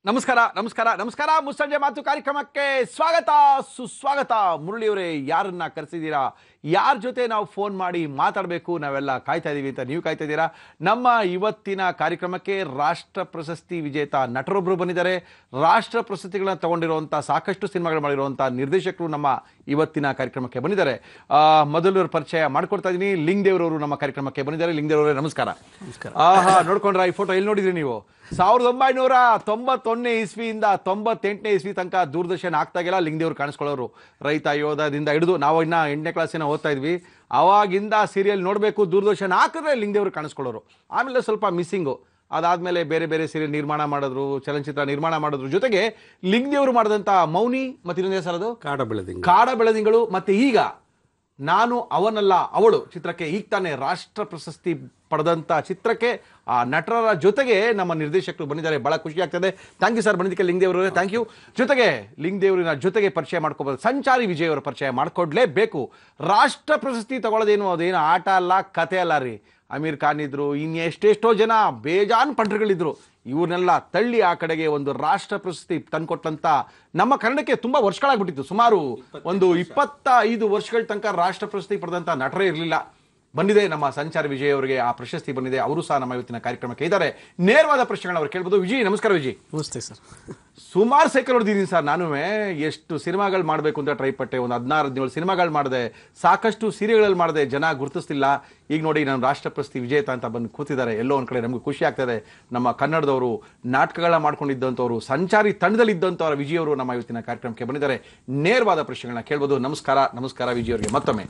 ನಮಸ್ಕಾರ ನಮಸ್ಕಾರ ನಮಸ್ಕಾರ ಮುಸ್ಸಂಜೆ ಮಾತು ಕಾರ್ಯಕ್ರಮಕ್ಕೆ ಸ್ವಾಗತ ಸುಸ್ವಾಗತ ಮುರಳಿಯವರೇ ಯಾರನ್ನ ಕರೆಸಿದ್ದೀರಾ ಯಾರ ಜೊತೆ ನಾವು ಫೋನ್ ಮಾಡಿ ಮಾತಾಡಬೇಕು ನಾವೆಲ್ಲ ಕಾಯ್ತಾ ಇದೀವಿ ಅಂತ ನೀವು ಕಾಯ್ತಾ ಇದ್ದೀರಾ ನಮ್ಮ ಇವತ್ತಿನ ಕಾರ್ಯಕ್ರಮಕ್ಕೆ ರಾಷ್ಟ್ರ ಪ್ರಶಸ್ತಿ ವಿಜೇತ ನಟರೊಬ್ಬರು ಬಂದಿದ್ದಾರೆ ರಾಷ್ಟ್ರ ಪ್ರಶಸ್ತಿಗಳನ್ನ ತಗೊಂಡಿರುವಂಥ ಸಾಕಷ್ಟು ಸಿನಿಮಾಗಳು ಮಾಡಿರುವಂಥ ನಿರ್ದೇಶಕರು ನಮ್ಮ ಇವತ್ತಿನ ಕಾರ್ಯಕ್ರಮಕ್ಕೆ ಬಂದಿದ್ದಾರೆ ಆ, ಮೊದಲು ಇವ್ರ ಪರಿಚಯ ಮಾಡ್ಕೊಡ್ತಾ ಇದ್ದೀನಿ ಲಿಂಗ್ ದೇವರವರು ನಮ್ಮ ಕಾರ್ಯಕ್ರಮಕ್ಕೆ ಬಂದಿದ್ದಾರೆ ಲಿಂಗ್ ದೇವರವರೇ ನಮಸ್ಕಾರ ಆಹಾ ನೋಡ್ಕೊಂಡ್ರ ಈ ಫೋಟೋ ಎಲ್ಲಿ ನೋಡಿದ್ರಿ ನೀವು ಸಾವಿರದ ಒಂಬೈನೂರ ತೊಂಬತ್ತೊಂದನೇ ಇಸ್ವಿಯಿಂದ ತೊಂಬತ್ತೆಂಟನೇ ಇಸ್ವಿ ತನಕ ದೂರದರ್ಶನ ಆಗ್ತಾಗೆಲ್ಲ ಲಿಂಗದೇವ್ರು ಕಾಣಿಸ್ಕೊಳ್ಳೋರು ರೈತ ಯೋಧದಿಂದ ಹಿಡಿದು ನಾವು ಇನ್ನ ಎಂಟನೇ ಕ್ಲಾಸಿನ ಓದ್ತಾ ಇದ್ವಿ ಅವಾಗಿಂದ ಸೀರಿಯಲ್ ನೋಡಬೇಕು ದೂರದರ್ಶನ ಹಾಕಿದ್ರೆ ಲಿಂಗದೇವ್ರು ಕಾಣಿಸ್ಕೊಳ್ಳೋರು ಆಮೇಲೆ ಸ್ವಲ್ಪ ಮಿಸ್ಸಿಂಗು ಅದಾದ್ಮೇಲೆ ಬೇರೆ ಬೇರೆ ಸೀರಿಯಲ್ ನಿರ್ಮಾಣ ಮಾಡಿದ್ರು ಚಲನಚಿತ್ರ ನಿರ್ಮಾಣ ಮಾಡಿದ್ರು ಜೊತೆಗೆ ಲಿಂಗದೇವರು ಮಾಡಿದಂಥ ಮೌನಿ ಮತ್ತೆ ಇನ್ನೊಂದು ಹೆಸರು ಅದು ಕಾಡ ಬೆಳೆದಿಂಗ ಕಾಡ ಬೆಳದಿಂಗಳು ಮತ್ತೆ ಈಗ ನಾನು ಅವನಲ್ಲ ಅವಳು ಚಿತ್ರಕ್ಕೆ ಈಗ ತಾನೇ ರಾಷ್ಟ್ರ ಪ್ರಶಸ್ತಿ ಪಡೆದಂತ ಚಿತ್ರಕ್ಕೆ ಆ ನಟರ ಜೊತೆಗೆ ನಮ್ಮ ನಿರ್ದೇಶಕರು ಬಂದಿದ್ದಾರೆ ಬಹಳ ಖುಷಿ ಆಗ್ತದೆ ಥ್ಯಾಂಕ್ ಯು ಸರ್ ಬಂದಿದ್ದಕ್ಕೆ ಲಿಂಗ್ ದೇವರು ಥ್ಯಾಂಕ್ ಯು ಜೊತೆಗೆ ಲಿಂಗ್ ದೇವರಿನ ಜೊತೆಗೆ ಪರಿಚಯ ಮಾಡ್ಕೋಬೋದು ಸಂಚಾರಿ ವಿಜಯ್ ಅವರ ಪರಿಚಯ ಮಾಡ್ಕೊಡ್ಲೇಬೇಕು ರಾಷ್ಟ್ರ ಪ್ರಶಸ್ತಿ ತಗೊಳ್ಳೋದೇನು ಅದೇನು ಆಟ ಅಲ್ಲ ಕತೆ ಅಲ್ಲ ರೀ ಅಮೀರ್ ಖಾನ್ ಇದ್ರು ಇನ್ನು ಎಷ್ಟೆಷ್ಟೋ ಜನ ಬೇಜಾನ್ ಪಂಟ್ರುಗಳಿದ್ರು ಇವ್ರನ್ನೆಲ್ಲ ತಳ್ಳಿ ಆ ಕಡೆಗೆ ಒಂದು ರಾಷ್ಟ್ರ ಪ್ರಶಸ್ತಿ ತಂದ್ಕೊಟ್ಟಂತ ನಮ್ಮ ಕನ್ನಡಕ್ಕೆ ತುಂಬಾ ವರ್ಷಗಳಾಗ್ಬಿಟ್ಟಿತ್ತು ಸುಮಾರು ಒಂದು ಇಪ್ಪತ್ತ ಐದು ವರ್ಷಗಳ ತನಕ ರಾಷ್ಟ್ರ ಪ್ರಶಸ್ತಿ ಪಡೆದಂತ ನಟರೇ ಇರಲಿಲ್ಲ ಬಂದಿದೆ ನಮ್ಮ ಸಂಚಾರ ವಿಜಯ್ ಅವರಿಗೆ ಆ ಪ್ರಶಸ್ತಿ ಬಂದಿದೆ ಅವರು ಸಹ ನಮ್ಮ ಇವತ್ತಿನ ಕಾರ್ಯಕ್ರಮಕ್ಕೆ ಇದ್ದಾರೆ ನೇರವಾದ ಪ್ರಶ್ನೆಗಳನ್ನ ಅವ್ರು ಕೇಳ್ಬೋದು ವಿಜಯ್ ನಮಸ್ಕಾರ ವಿಜಯ್ ನಮಸ್ತೆ ಸರ್ ಸುಮಾರು ಸೈಕಲ್ ಹೊಡೆದಿದ್ದೀನಿ ಸರ್ ನಾನು ಎಷ್ಟು ಸಿನಿಮಾಗಳು ಮಾಡಬೇಕು ಅಂತ ಟ್ರೈ ಪಟ್ಟೆ ಒಂದು ಹದಿನಾರು ಹದಿನೇಳು ಸಿನಿಮಾಗಳು ಮಾಡಿದೆ ಸಾಕಷ್ಟು ಸೀರಿಯಲ್ಗಳಲ್ಲಿ ಮಾಡಿದೆ ಜನ ಗುರುತಿಸ್ತಿಲ್ಲ ಈಗ ನೋಡಿ ನಾನು ರಾಷ್ಟ್ರ ಪ್ರಶಸ್ತಿ ವಿಜೇತ ಅಂತ ಬಂದು ಕೂತಿದ್ದಾರೆ ಎಲ್ಲೋ ಒಂದು ಕಡೆ ನಮಗೆ ಖುಷಿ ಆಗ್ತದೆ ನಮ್ಮ ಕನ್ನಡದವರು ನಾಟಕಗಳನ್ನ ಮಾಡ್ಕೊಂಡಿದ್ದಂಥವ್ರು ಸಂಚಾರಿ ತಂಡದಲ್ಲಿ ಇದ್ದಂಥವ್ರ ವಿಜಯ್ ಅವರು ನಮ್ಮ ಇವತ್ತಿನ ಕಾರ್ಯಕ್ರಮಕ್ಕೆ ಬಂದಿದ್ದಾರೆ ನೇರವಾದ ಪ್ರಶ್ನೆಗಳನ್ನ ಕೇಳ್ಬೋದು ನಮಸ್ಕಾರ ನಮಸ್ಕಾರ ವಿಜಯ್ ಅವರಿಗೆ ಮತ್ತೊಮ್ಮೆ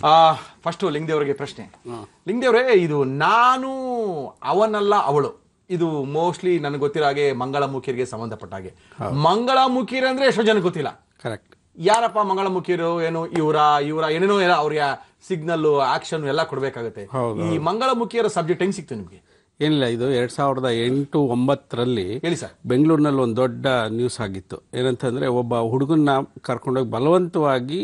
ಫಸ್ಟು ಲಿಂಗದೇವರಿಗೆ ಪ್ರಶ್ನೆ ಲಿಂಗದೇವ್ರೆ ಇದು ನಾನು ಅವನಲ್ಲ ಅವಳು ಇದು ಮೋಸ್ಟ್ಲಿ ನನಗೆ ಗೊತ್ತಿರೋ ಹಾಗೆ ಮಂಗಳಮುಖಿಯರಿಗೆ ಸಂಬಂಧಪಟ್ಟ ಹಾಗೆ ಮಂಗಳಮುಖಿಯರು ಅಂದ್ರೆ ಎಷ್ಟೋ ಜನ ಗೊತ್ತಿಲ್ಲ ಕರೆಕ್ಟ್ ಯಾರಪ್ಪ ಮಂಗಳಮುಖಿಯರು ಏನು ಇವರ ಇವರ ಏನೇನೋ ಏನೋ ಅವ್ರಿಗೆ ಸಿಗ್ನಲ್ ಆಕ್ಷನ್ ಎಲ್ಲ ಕೊಡ್ಬೇಕಾಗುತ್ತೆ ಹೌದು, ಈ ಮಂಗಳಮುಖಿಯರ ಸಬ್ಜೆಕ್ಟ್ ಹೆಂಗ್ ಸಿಕ್ತು ನಿಮ್ಗೆ ಏನಿಲ್ಲ ಇದು ಎರಡ್ ಸಾವಿರದ ಎಂಟು ಒಂಬತ್ತರಲ್ಲಿ ಹೇಳಿ ಸರ್ ಬೆಂಗಳೂರಿನಲ್ಲಿ ಒಂದು ದೊಡ್ಡ ನ್ಯೂಸ್ ಆಗಿತ್ತು ಏನಂತಂದ್ರೆ ಒಬ್ಬ ಹುಡುಗನ್ನ ಕರ್ಕೊಂಡೋಗಿ ಬಲವಂತವಾಗಿ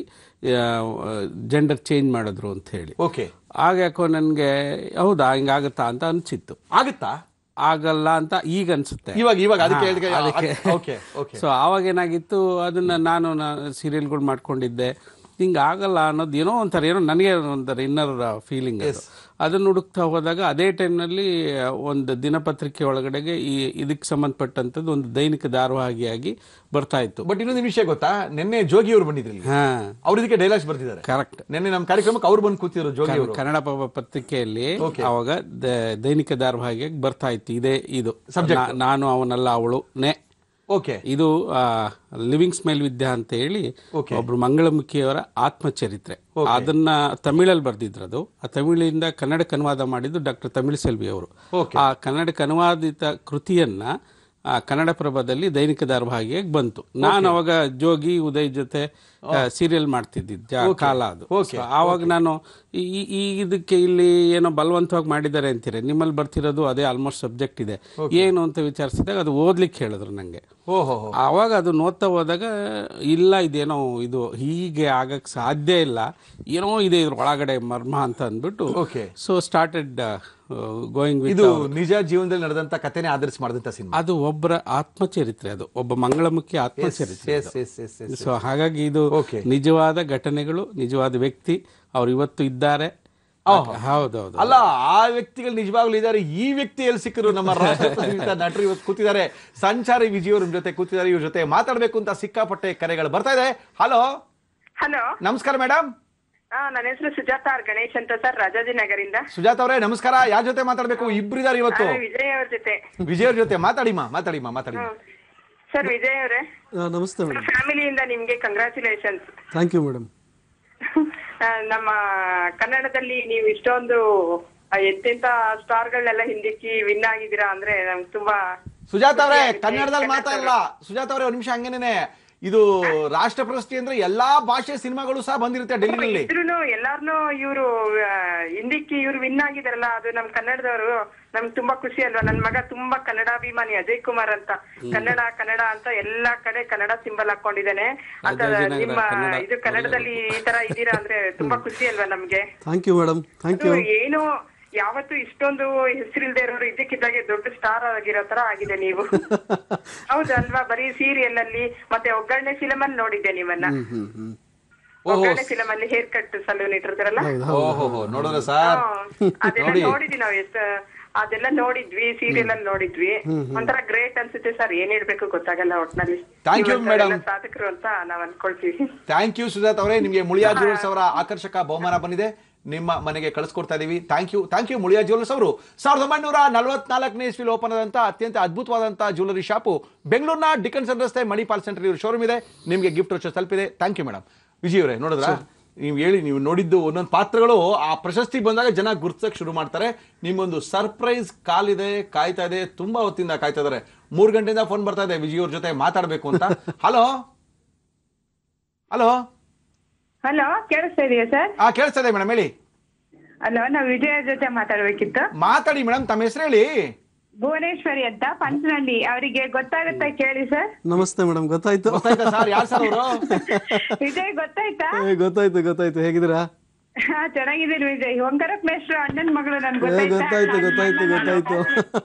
ಜೆಂಡರ್ ಚೇಂಜ್ ಮಾಡಿದ್ರು ಅಂತ ಹೇಳಿ ಓಕೆ ಆಗ ಯಾಕೋ ನನಗೆ ಹೌದಾ ಹಿಂಗಾಗುತ್ತಾ ಅಂತ ಅನ್ಸಿತ್ತು ಆಗುತ್ತಾ ಆಗಲ್ಲ ಅಂತ ಈಗ ಅನ್ಸುತ್ತೆ ಇವಾಗ ಇವಾಗ ಅದಕ್ಕೆ ಹಾ, ಹೇಳಿದ್ರೆ ಅದಕ್ಕೆ. ಓಕೆ ಓಕೆ ಸೊ ಆವಾಗ ಏನಾಗಿತ್ತು ಅದನ್ನ ನಾನು ಸೀರಿಯಲ್ಗಳು ಮಾಡ್ಕೊಂಡಿದ್ದೆ ಹಿಂಗೆ ಆಗಲ್ಲ ಅನ್ನೋದು ಏನೋ ಒಂಥರ ಏನೋ ನನಗೆ ಒಂಥರ ಇನ್ನರ್ ಫೀಲಿಂಗ್ ಅದು ಅದನ್ನ ಹುಡುಕ್ತಾ ಹೋದಾಗ ಅದೇ ಟೈಮ್ನಲ್ಲಿ ಒಂದು ದಿನಪತ್ರಿಕೆ ಒಳಗಡೆಗೆ ಈ ಇದಕ್ಕೆ ಸಂಬಂಧಪಟ್ಟಂಥದ್ದು ಒಂದು ದೈನಿಕ ಧಾರಾವಾಹಿಯಾಗಿ ಬರ್ತಾ ಇತ್ತು ಬಟ್ ಇನ್ನೊಂದು ವಿಷಯ ಗೊತ್ತಾ ನಿನ್ನೆ ಜೋಗಿ ಅವರು ಬಂದಿದ್ರು ಇಲ್ಲಿ ಹಾ ಅವ್ರ ಇದಕ್ಕೆ ಡೈಲಾಗ್ಸ್ ಬರ್ತಿದ್ದಾರೆ ಕರೆಕ್ಟ್ ನಿನ್ನೆ ನಮ್ಮ ಕಾರ್ಯಕ್ರಮಕ್ಕೆ ಅವ್ರು ಬಂದು ಕೂತಿದ್ರು ಜೋಗಿ ಅವರು ಕನ್ನಡ ಪ- ಪತ್ರಿಕೆಯಲ್ಲಿ ಅವಾಗ ದ- ದೈನಿಕ ಧಾರಾವಾಹಿಯಾಗಿ ಬರ್ತಾ ಇತ್ತು ಇದೇ ಇದು ನಾ- ನಾನು ಅವನಲ್ಲ ಅವಳು ನೇ ಓಕೆ ಇದು ಲಿವಿಂಗ್ ಸ್ಮೈಲ್ ವಿದ್ಯಾ ಅಂತ ಹೇಳಿ ಒಬ್ರು ಮಂಗಳಮುಖಿಯವರ ಆತ್ಮಚರಿತ್ರೆ ಅದನ್ನ ತಮಿಳಲ್ಲಿ ಬರ್ದಿದ್ರು ಅದು ಆ ತಮಿಳಿಂದ ಕನ್ನಡಕ್ಕೆ ಅನುವಾದ ಮಾಡಿದ್ದು ಡಾಕ್ಟರ್ ತಮಿಳ್ ಸೆಲ್ವಿ ಅವರು Okay. ಆ ಕನ್ನಡಕ್ಕೆ ಅನುವಾದಿತ ಕೃತಿಯನ್ನ ಆ ಕನ್ನಡ ಪ್ರಭದಲ್ಲಿ ದೈನಿಕ ಧಾರಾವಾಹಿಯಾಗಿ ಬಂತು ನಾನು ಅವಾಗ ಜೋಗಿ ಉದಯ್ ಜೊತೆ ಸೀರಿಯಲ್ ಮಾಡ್ತಿದ್ದ ಕಾಲ ಅದು So, ಆವಾಗ ನಾನು ಈ- ಈ- ಈ ಇದಕ್ಕೆ ಇಲ್ಲಿ ಏನೋ ಬಲವಂತವಾಗಿ ಮಾಡಿದ್ದಾರೆ ಅಂತೀರಿ ನಿಮ್ಮಲ್ಲಿ ಬರ್ತಿರೋದು ಅದೇ ಆಲ್ಮೋಸ್ಟ್ ಸಬ್ಜೆಕ್ಟ್ ಇದೆ ಏನು ಅಂತ ವಿಚಾರಿಸಿದಾಗ ಅದು ಓದ್ಲಿಕ್ಕೆ ಹೇಳಿದ್ರು ನಂಗೆ ಓಹೋ ಆವಾಗ ಅದು ನೋಡ್ತಾ ಹೋದಾಗ ಇಲ್ಲ ಇದೇನೋ ಇದು ಹೀಗೆ ಆಗಕ್ ಸಾಧ್ಯ ಇಲ್ಲ ಏನೋ ಇದೆ ಇದ್ರ ಒಳಗಡೆ ಮರ್ಮ ಅಂತ ಅಂದ್ಬಿಟ್ಟು okay so started going with ಇದು ನಿಜ ಜೀವನದಲ್ಲಿ ನಡೆದಂತ ಕಥೆನೇ ಆಧರಿಸಿ ಮಾಡಿದಂತ ಸಿನಿಮಾ ಅದು ಒಬ್ಬರ ಆತ್ಮಚರಿತ್ರೆ ಅದು ಒಬ್ಬ ಮಂಗಳಮುಖಿ ಆತ್ಮಚರಿತ್ರೆ yes yes yes yes so ಹಾಗಾಗಿ ಇದು Okay. ನಿಜವಾದ ಘಟನೆಗಳು ನಿಜವಾದ ವ್ಯಕ್ತಿ ಅವ್ರು ಇವತ್ತು ಇದ್ದಾರೆ ಹೌದೌದು ಅಲ್ಲ ಆ ವ್ಯಕ್ತಿಗಳು ನಿಜವಾಗ್ಲೂ ಇದ್ದಾರೆ ಈ ವ್ಯಕ್ತಿ ಎಲ್ಲಿ ಸಿಕ್ಕರು ನಮ್ಮ ರಾಷ್ಟ್ರಪತಿ ನಟರು ಇವತ್ತು ಕೂತಿದ್ದಾರೆ ಸಂಚಾರಿ ವಿಜಯ್ ಅವ್ರ ಜೊತೆ ಕೂತಿದ್ದಾರೆ ಇವ್ರ ಜೊತೆ ಮಾತಾಡ್ಬೇಕು ಅಂತ ಸಿಕ್ಕಾಪಟ್ಟೆ ಕರೆಗಳು ಬರ್ತಾ ಇದೆ ಹಲೋ ಹಲೋ ನಮಸ್ಕಾರ ಮೇಡಮ್ ಆ, ನನ್ನ ಹೆಸರು ಸುಜಾತ ಆರ್ ಗಣೇಶ್ ಅಂತ ಸರ್ ರಾಜಾಜಿನಗರಿಂದ ಸುಜಾತ್ ಅವರೇ ನಮಸ್ಕಾರ ಯಾರ ಜೊತೆ ಮಾತಾಡ್ಬೇಕು ಇಬ್ಬರಿದ್ದಾರೆ ಇವತ್ತು ನಾನು ವಿಜಯ್ ಅವ್ರ ಜೊತೆ ವಿಜಯ್ ಅವ್ರ ಜೊತೆ ಮಾತಾಡಿಮ್ಮ ಮಾತಾಡಿಮ್ಮ ಮಾತಾಡಿ ಸರ್ ವಿಜಯ್ ಅವರೇ ಆ, ನಮಸ್ತೆ ಮೇಡಮ್ ಫ್ಯಾಮಿಲಿಯಿಂದ ನಿಮ್ಗೆ ಕಂಗ್ರ್ಯಾಚುಲೇಷನ್ಸ್ ಥ್ಯಾಂಕ್ ಯು ಮೇಡಮ್ ನಮ್ಮ ಕನ್ನಡದಲ್ಲಿ ನೀವು ಇಷ್ಟೊಂದು ಆ, ಎಂತೆಂತ ಸ್ಟಾರ್ಗಳನ್ನೆಲ್ಲ ಹಿಂದಿಕ್ಕಿ ವಿನ್ ಆಗಿದ್ದೀರಾ ಅಂದ್ರೆ ನಮ್ಗೆ ತುಂಬಾ ಸುಜಾತ್ ಅವರೇ ಖುಷಿ ಆಗುತ್ತೆ. ಕನ್ನಡದಲ್ಲಿ ಮಾತಾಡಲ್ಲ ಸುಜಾತ್ ಅವರೇ ಒಂದ್ ನಿಮಿಷ ಹಂಗೇನೆ ಇದು ರಾಷ್ಟ್ರ ಪ್ರಶಸ್ತಿ ಅಂದ್ರೆ ಎಲ್ಲಾ ಭಾಷೆ ಸಿನಿಮಾಗಳು ಸಹ ಬಂದಿರುತ್ತೆ ಡೆಲ್ಲಿನಲ್ಲಿ ಇದ್ರೂನು ಎಲ್ಲಾರ್ನು ಇವರು ಹಿಂದಿಕ್ಕಿ ಇವ್ರು ವಿನ್ ಆಗಿದಾರಲ್ಲ ಅದು ನಮ್ ಕನ್ನಡದವರು ನಮ್ಗೆ ತುಂಬಾ ಖುಷಿ ಅಲ್ವಾ ನನ್ ಮಗ ತುಂಬಾ ಕನ್ನಡಾಭಿಮಾನಿ ಅಜಯ್ ಕುಮಾರ್ ಅಂತ ಕನ್ನಡ ಕನ್ನಡ ಅಂತ ಎಲ್ಲಾ ಕಡೆ ಕನ್ನಡ ಸಿಂಬಲ್ ಹಾಕೊಂಡಿದ್ದಾನೆ ಅಂತ ರಾಜಾಜಿನಗರ ನಿಮ್ಮ ಕನ್ನಡ ಇದು ಕನ್ನಡದಲ್ಲಿ ಈ ತರ ಇದೀರಾ ಅಂದ್ರೆ ತುಂಬಾ ಖುಷಿ ಅಲ್ವಾ ನಮ್ಗೆ thank you madam thank you ಅದು ಏನು ಯಾವತ್ತು ಇಷ್ಟೊಂದು ಹೆಸರಿಲ್ದೇ ಇರೋರು ಇದಕ್ಕಿದ್ದಾಗೆ ದೊಡ್ಡ ಸ್ಟಾರ್ ಆಗಿರೋ ತರ ಆಗಿದೆ ನೀವು ಹೌದಲ್ವಾ ಬರೀ ಸೀರಿಯಲ್ ಅಲ್ಲಿ ಮತ್ತೆ ಒಗ್ಗರಣೆ ಫಿಲಮ್ ಅಲ್ಲಿ ನೋಡಿದ್ದೆ ನಿಮ್ಮನ್ನ ಹ್ಮ್ ಹ್ಮ್ ಒಗ್ಗರಣೆ ಫಿಲಮ್ ಅಲ್ಲಿ ಹೇರ್ ಕಟ್ ಸಲೂನ್ ಇಟ್ಟಿರ್ತಾರಲ್ಲ ಓಹೋ ನೋಡಿದ್ರ ಸರ್ ಹ್ಮ್. ಅದೆಲ್ಲ ನೋಡಿದ್ವಿ ನಾವ್ ಎಷ್ಟ ಅದೆಲ್ಲ ನೋಡಿದ್ವಿ ಸೀರಿಯಲ್ ಅಲ್ಲಿ ನೋಡಿದ್ವಿ ಒಂಥರ ಗ್ರೇಟ್ ಅನ್ಸುತ್ತೆ ಸರ್ ಏನ್ ಹೇಳ್ಬೇಕು ಗೊತ್ತಾಗಲ್ಲ ಒಟ್ನಲ್ಲಿ Thank you, ಇವತ್ತು madam. ಎಲ್ಲ ಸಾಧಕರು ಅಂತ ನಾವ್ ಅನ್ಕೊಳ್ತೀವಿ ಥ್ಯಾಂಕ್ ಯು ಸುಜಾತ್ ಅವರೇ ನಿಮಗೆ ಮುಳಿಯಾ ಜ್ಯುವೆಲ್ಸ್ ಅವರ ಆಕರ್ಷಕ ಬಹುಮಾನ ಬಂದಿದೆ ನಿಮ್ಮ ಮನೆಗೆ ಕಳಿಸ್ಕೊಡ್ತಾ ಇದೀವಿ thank you thank you Muliya jewels ಅವರು ಸಾವಿರದ ಒಂಬೈನೂರ ನಲವತ್ನಾಲ್ಕನೇ ಇಸ್ವಿಲ್ ಓಪನ್ ಆದಂತ ಅತ್ಯಂತ ಅದ್ಭುತವಾದಂತಹ ಜ್ಯುವೆಲರಿ ಶಾಪು ಬೆಂಗಳೂರಿನ ಡಿಕನ್ಸನ್ ರಸ್ತೆ ಮಣಿಪಾಲ್ ಸೆಂಟರ್ ಇವ್ರ ಶೋರೂಮ್ ಇದೆ ನಿಮಗೆ ಗಿಫ್ಟ್ ವಚ್ಚ ತಲುಪಿದೆ ಥ್ಯಾಂಕ್ ಯು ಮೇಡಮ್ ವಿಜಯ್ ಅವರೇ ನೋಡಿದ್ರ ನೀವು ಹೇಳಿ ನೀವು ನೋಡಿದ್ದು ಒಂದೊಂದು ಪಾತ್ರಗಳು ಆ ಪ್ರಶಸ್ತಿ ಬಂದಾಗ ಜನ ಗುರ್ತಿಸಕ್ ಶುರು ಮಾಡ್ತಾರೆ ನಿಮ್ಗೊಂದು ಸರ್ಪ್ರೈಸ್ ಕಾಲಿದೆ ಕಾಯ್ತಾ ಇದೆ ತುಂಬಾ ಹೊತ್ತಿಂದ ಕಾಯ್ತಾ ಇದಾರೆ ಮೂರು ಗಂಟೆಯಿಂದ ಫೋನ್ ಬರ್ತಾ ಇದೆ ವಿಜಯ್ ಅವ್ರ ಜೊತೆ ಮಾತಾಡಬೇಕು ಅಂತ ಹಲೋ ಹಲೋ ಹಲೋ ಕೇಳಿಸ್ತಾ ಇದೆಯಾ ಸರ್ ಆ ಕೇಳಿಸ್ತಾ ಇದೆ ಮೇಡಮ್ ಹೇಳಿ ಹಲೋ ನಾವ್ ವಿಜಯ ಜೊತೆ ಮಾತಾಡ್ಬೇಕಿತ್ತು ಮಾತಾಡಿ ಮೇಡಮ್ ತಮ್ಮ ಹೆಸರು ಹೇಳಿ ಭುವನೇಶ್ವರಿ ಅಂತ ಪಂಚನಹಳ್ಳಿ ಅವರಿಗೆ ಗೊತ್ತಾಗುತ್ತಾ ಕೇಳಿ ಸರ್ ನಮಸ್ತೆ ಮೇಡಮ್ ಗೊತ್ತಾಯ್ತು ಗೊತ್ತಾಯ್ತಾ ಸರ್ ಯಾರು ಸರ್ ಅವರು ವಿಜಯ್ ಗೊತ್ತಾಯ್ತಾ ಏ, ಗೊತ್ತಾಯ್ತು ಗೊತ್ತಾಯ್ತು ಹೇಗಿದ್ದೀರಾ ಹಾ ಚೆನ್ನಾಗಿದ್ದೀನಿ ವಿಜಯ್ ಓಂಕಾರಪ್ಪ ಮೇಷ್ಟ್ರು ಅಣ್ಣನ್ ಮಗಳು ನನ್ ಏ, ಗೊತ್ತಾಯ್ತು ಗೊತ್ತಾಯ್ತು ಗೊತ್ತಾಯ್ತು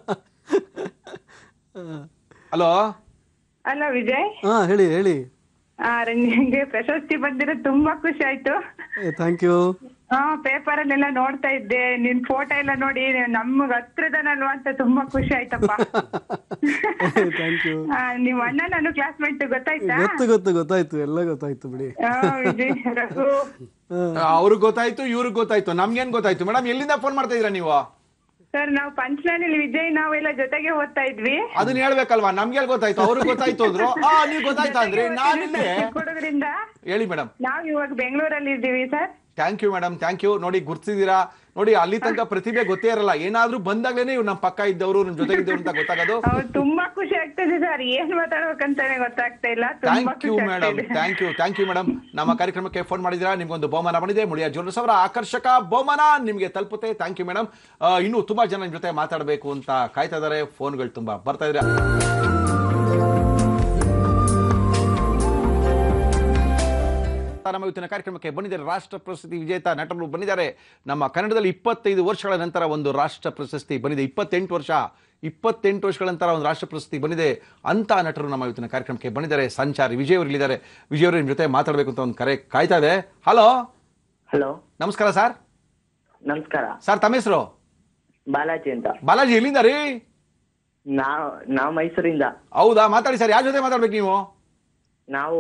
ಹಲೋ ಅಲ್ಲ ವಿಜಯ್ ಹಾ ಹೇಳಿ ಹೇಳಿ ಆ, ನಿಂಗೆ ಪ್ರಶಸ್ತಿ ಬಂದಿರೋದು ತುಂಬಾ ಖುಷಿ ಆಯ್ತು ಥ್ಯಾಂಕ್ ಯು ಹಾ ಪೇಪರ್ ಅಲ್ಲೆಲ್ಲ ನೋಡ್ತಾ ಇದ್ದೆ ನಿನ್ ಫೋಟೋ ಎಲ್ಲ ನೋಡಿ ನಮ್ಗ್ ಹತ್ರದನಲ್ವಾ ಅಂತ ತುಂಬಾ ಖುಷಿ ಆಯ್ತಪ್ಪ ಥ್ಯಾಂಕ್ ಯು ಆ, ನಿಮ್ ಅಣ್ಣ ನಾನು ಕ್ಲಾಸ್ಮೇಟ್ ಗೊತ್ತಾಯ್ತಾ ಗೊತ್ತು ಗೊತ್ತು ಗೊತ್ತಾಯ್ತು ಎಲ್ಲ ಗೊತ್ತಾಯ್ತು ಬಿಡಿ ಆ, ವಿಜಯ್ ರಘು ಅವ್ರಿಗೆ ಗೊತ್ತಾಯ್ತು ಇವ್ರಿಗೆ ಗೊತ್ತಾಯ್ತು ನಮ್ಗೇನ್ ಗೊತ್ತಾಯ್ತು ಮೇಡಮ್ ಎಲ್ಲಿಂದ ಫೋನ್ ಮಾಡ್ತಾ ಇದೀರಾ ನೀವು ಸರ್ ನಾವು ಪಂಚನಹಳ್ಳಿ ವಿಜಯ್ ನಾವೆಲ್ಲ ಜೊತೆಗೆ ಓದ್ತಾ ಇದ್ವಿ ಅದನ್ನ ಹೇಳ್ಬೇಕಲ್ವಾ ನಮ್ಗೆ ಎಲ್ಲಿ ಗೊತ್ತಾಯ್ತು ಅವ್ರಿಗೆ ಗೊತ್ತಾಯ್ತು ಅಂದ್ರು ಆ ನೀವ್ ಗೊತ್ತಾಯ್ತಾ ಅಂದ್ರಿ ನಾನು ಚಿಕ್ಕ ಹುಡುಗರಿಂದ ಹೇಳಿ ಮೇಡಮ್ ನಾವ್ ಇವಾಗ ಬೆಂಗಳೂರಲ್ಲಿ ಇದ್ದೀವಿ sir thank you madam thank you ನೋಡಿ ಗುರ್ತಿಸಿದೀರಾ ನೋಡಿ ಅಲ್ಲಿ ತನಕ ಪ್ರತಿಭೆ ಗೊತ್ತೇ ಇರಲ್ಲ ಏನಾದ್ರೂ ಬಂದಾಗ್ಲೇನೆ ಇವ್ರು ನಮ್ಮ ಪಕ್ಕ ಇದ್ದವರು ನಮ್ ಜೊತೆಗಿದ್ದವ್ರು ಅಂತ ಗೊತ್ತಾಗೋದು ಹೌದು ತುಂಬಾ ಖುಷಿ ಆಗ್ತದೆ ಸರ್ ಏನ್ ಮಾತಾಡ್ಬೇಕಂತಾನೆ ಗೊತ್ತಾಗ್ತಾ ಇಲ್ಲ ತುಂಬಾ ಥ್ಯಾಂಕ್ ಯು ಖುಷಿ ಮೇಡಮ್ ಆಗ್ತಿದೆ thank you thank you madam ನಮ್ಮ ಕಾರ್ಯಕ್ರಮಕ್ಕೆ ಫೋನ್ ಮಾಡಿದಿರಾ ನಿಮ್ಗೊಂದು ಬಹುಮಾನ ಬಂದಿದೆ ಮುಳಿಯಾ ಜ್ಯುವೆಲ್ಸ್ ಅವರ ಆಕರ್ಷಕ ಬಹುಮಾನ ನಿಮಗೆ ತಲುಪುತ್ತೆ ಥ್ಯಾಂಕ್ ಯು ಮೇಡಮ್ ಇನ್ನು ತುಂಬಾ ಜನ ನಿಮ್ ಜೊತೆ ಮಾತಾಡಬೇಕು ಅಂತ ಕಾಯ್ತಾ ಇದಾರೆ ಫೋನ್ಗಳು ತುಂಬಾ ಬರ್ತಾ ಇದ್ರೆ ನಮ್ಮ ಇವತ್ತಿನ ಕಾರ್ಯಕ್ರಮಕ್ಕೆ ಬಂದಿದ್ದಾರೆ ರಾಷ್ಟ್ರ ಪ್ರಶಸ್ತಿ ವಿಜೇತ ನಟರು ಬಂದಿದ್ದಾರೆ ನಮ್ಮ ಕನ್ನಡದಲ್ಲಿ ಇಪ್ಪತ್ತೈದು ವರ್ಷಗಳ ನಂತರ ಒಂದು ರಾಷ್ಟ್ರ ಪ್ರಶಸ್ತಿ ಬಂದಿದೆ ಇಪ್ಪತ್ತೆಂಟು ವರ್ಷ ಇಪ್ಪತ್ತೆಂಟು ವರ್ಷಗಳ ನಂತರ ಒಂದು ರಾಷ್ಟ್ರ ಪ್ರಶಸ್ತಿ ಬಂದಿದೆ ಅಂತ ನಟರು ನಮ್ಮ ಇವತ್ತಿನ ಕಾರ್ಯಕ್ರಮಕ್ಕೆ ಬಂದಿದ್ದಾರೆ ಸಂಚಾರಿ ವಿಜಯ್ ಅವರು ಇಲ್ಲಿದ್ದಾರೆ ವಿಜಯ್ ಅವರು ನಿಮ್ಮ ಜೊತೆ ಮಾತಾಡಬೇಕು ಅಂತ ಒಂದು ಕರೆ ಕಾಯ್ತಾ ಇದೆ ಹಲೋ ಹಲೋ ನಮಸ್ಕಾರ ಸರ್ ನಮಸ್ಕಾರ ಸರ್ ತಮ್ಮ ಹೆಸರು ಬಾಲಾಜಿ ಅಂತ ಬಾಲಾಜಿ ಎಲ್ಲಿಂದ ರೀ ನಾವ್ ನಾವ್ ಮೈಸೂರಿಂದ ಹೌದಾ ಮಾತಾಡಿ ಸರ್ ಯಾರ ಜೊತೆ ಮಾತಾಡ್ಬೇಕು ನೀವು ನಾವು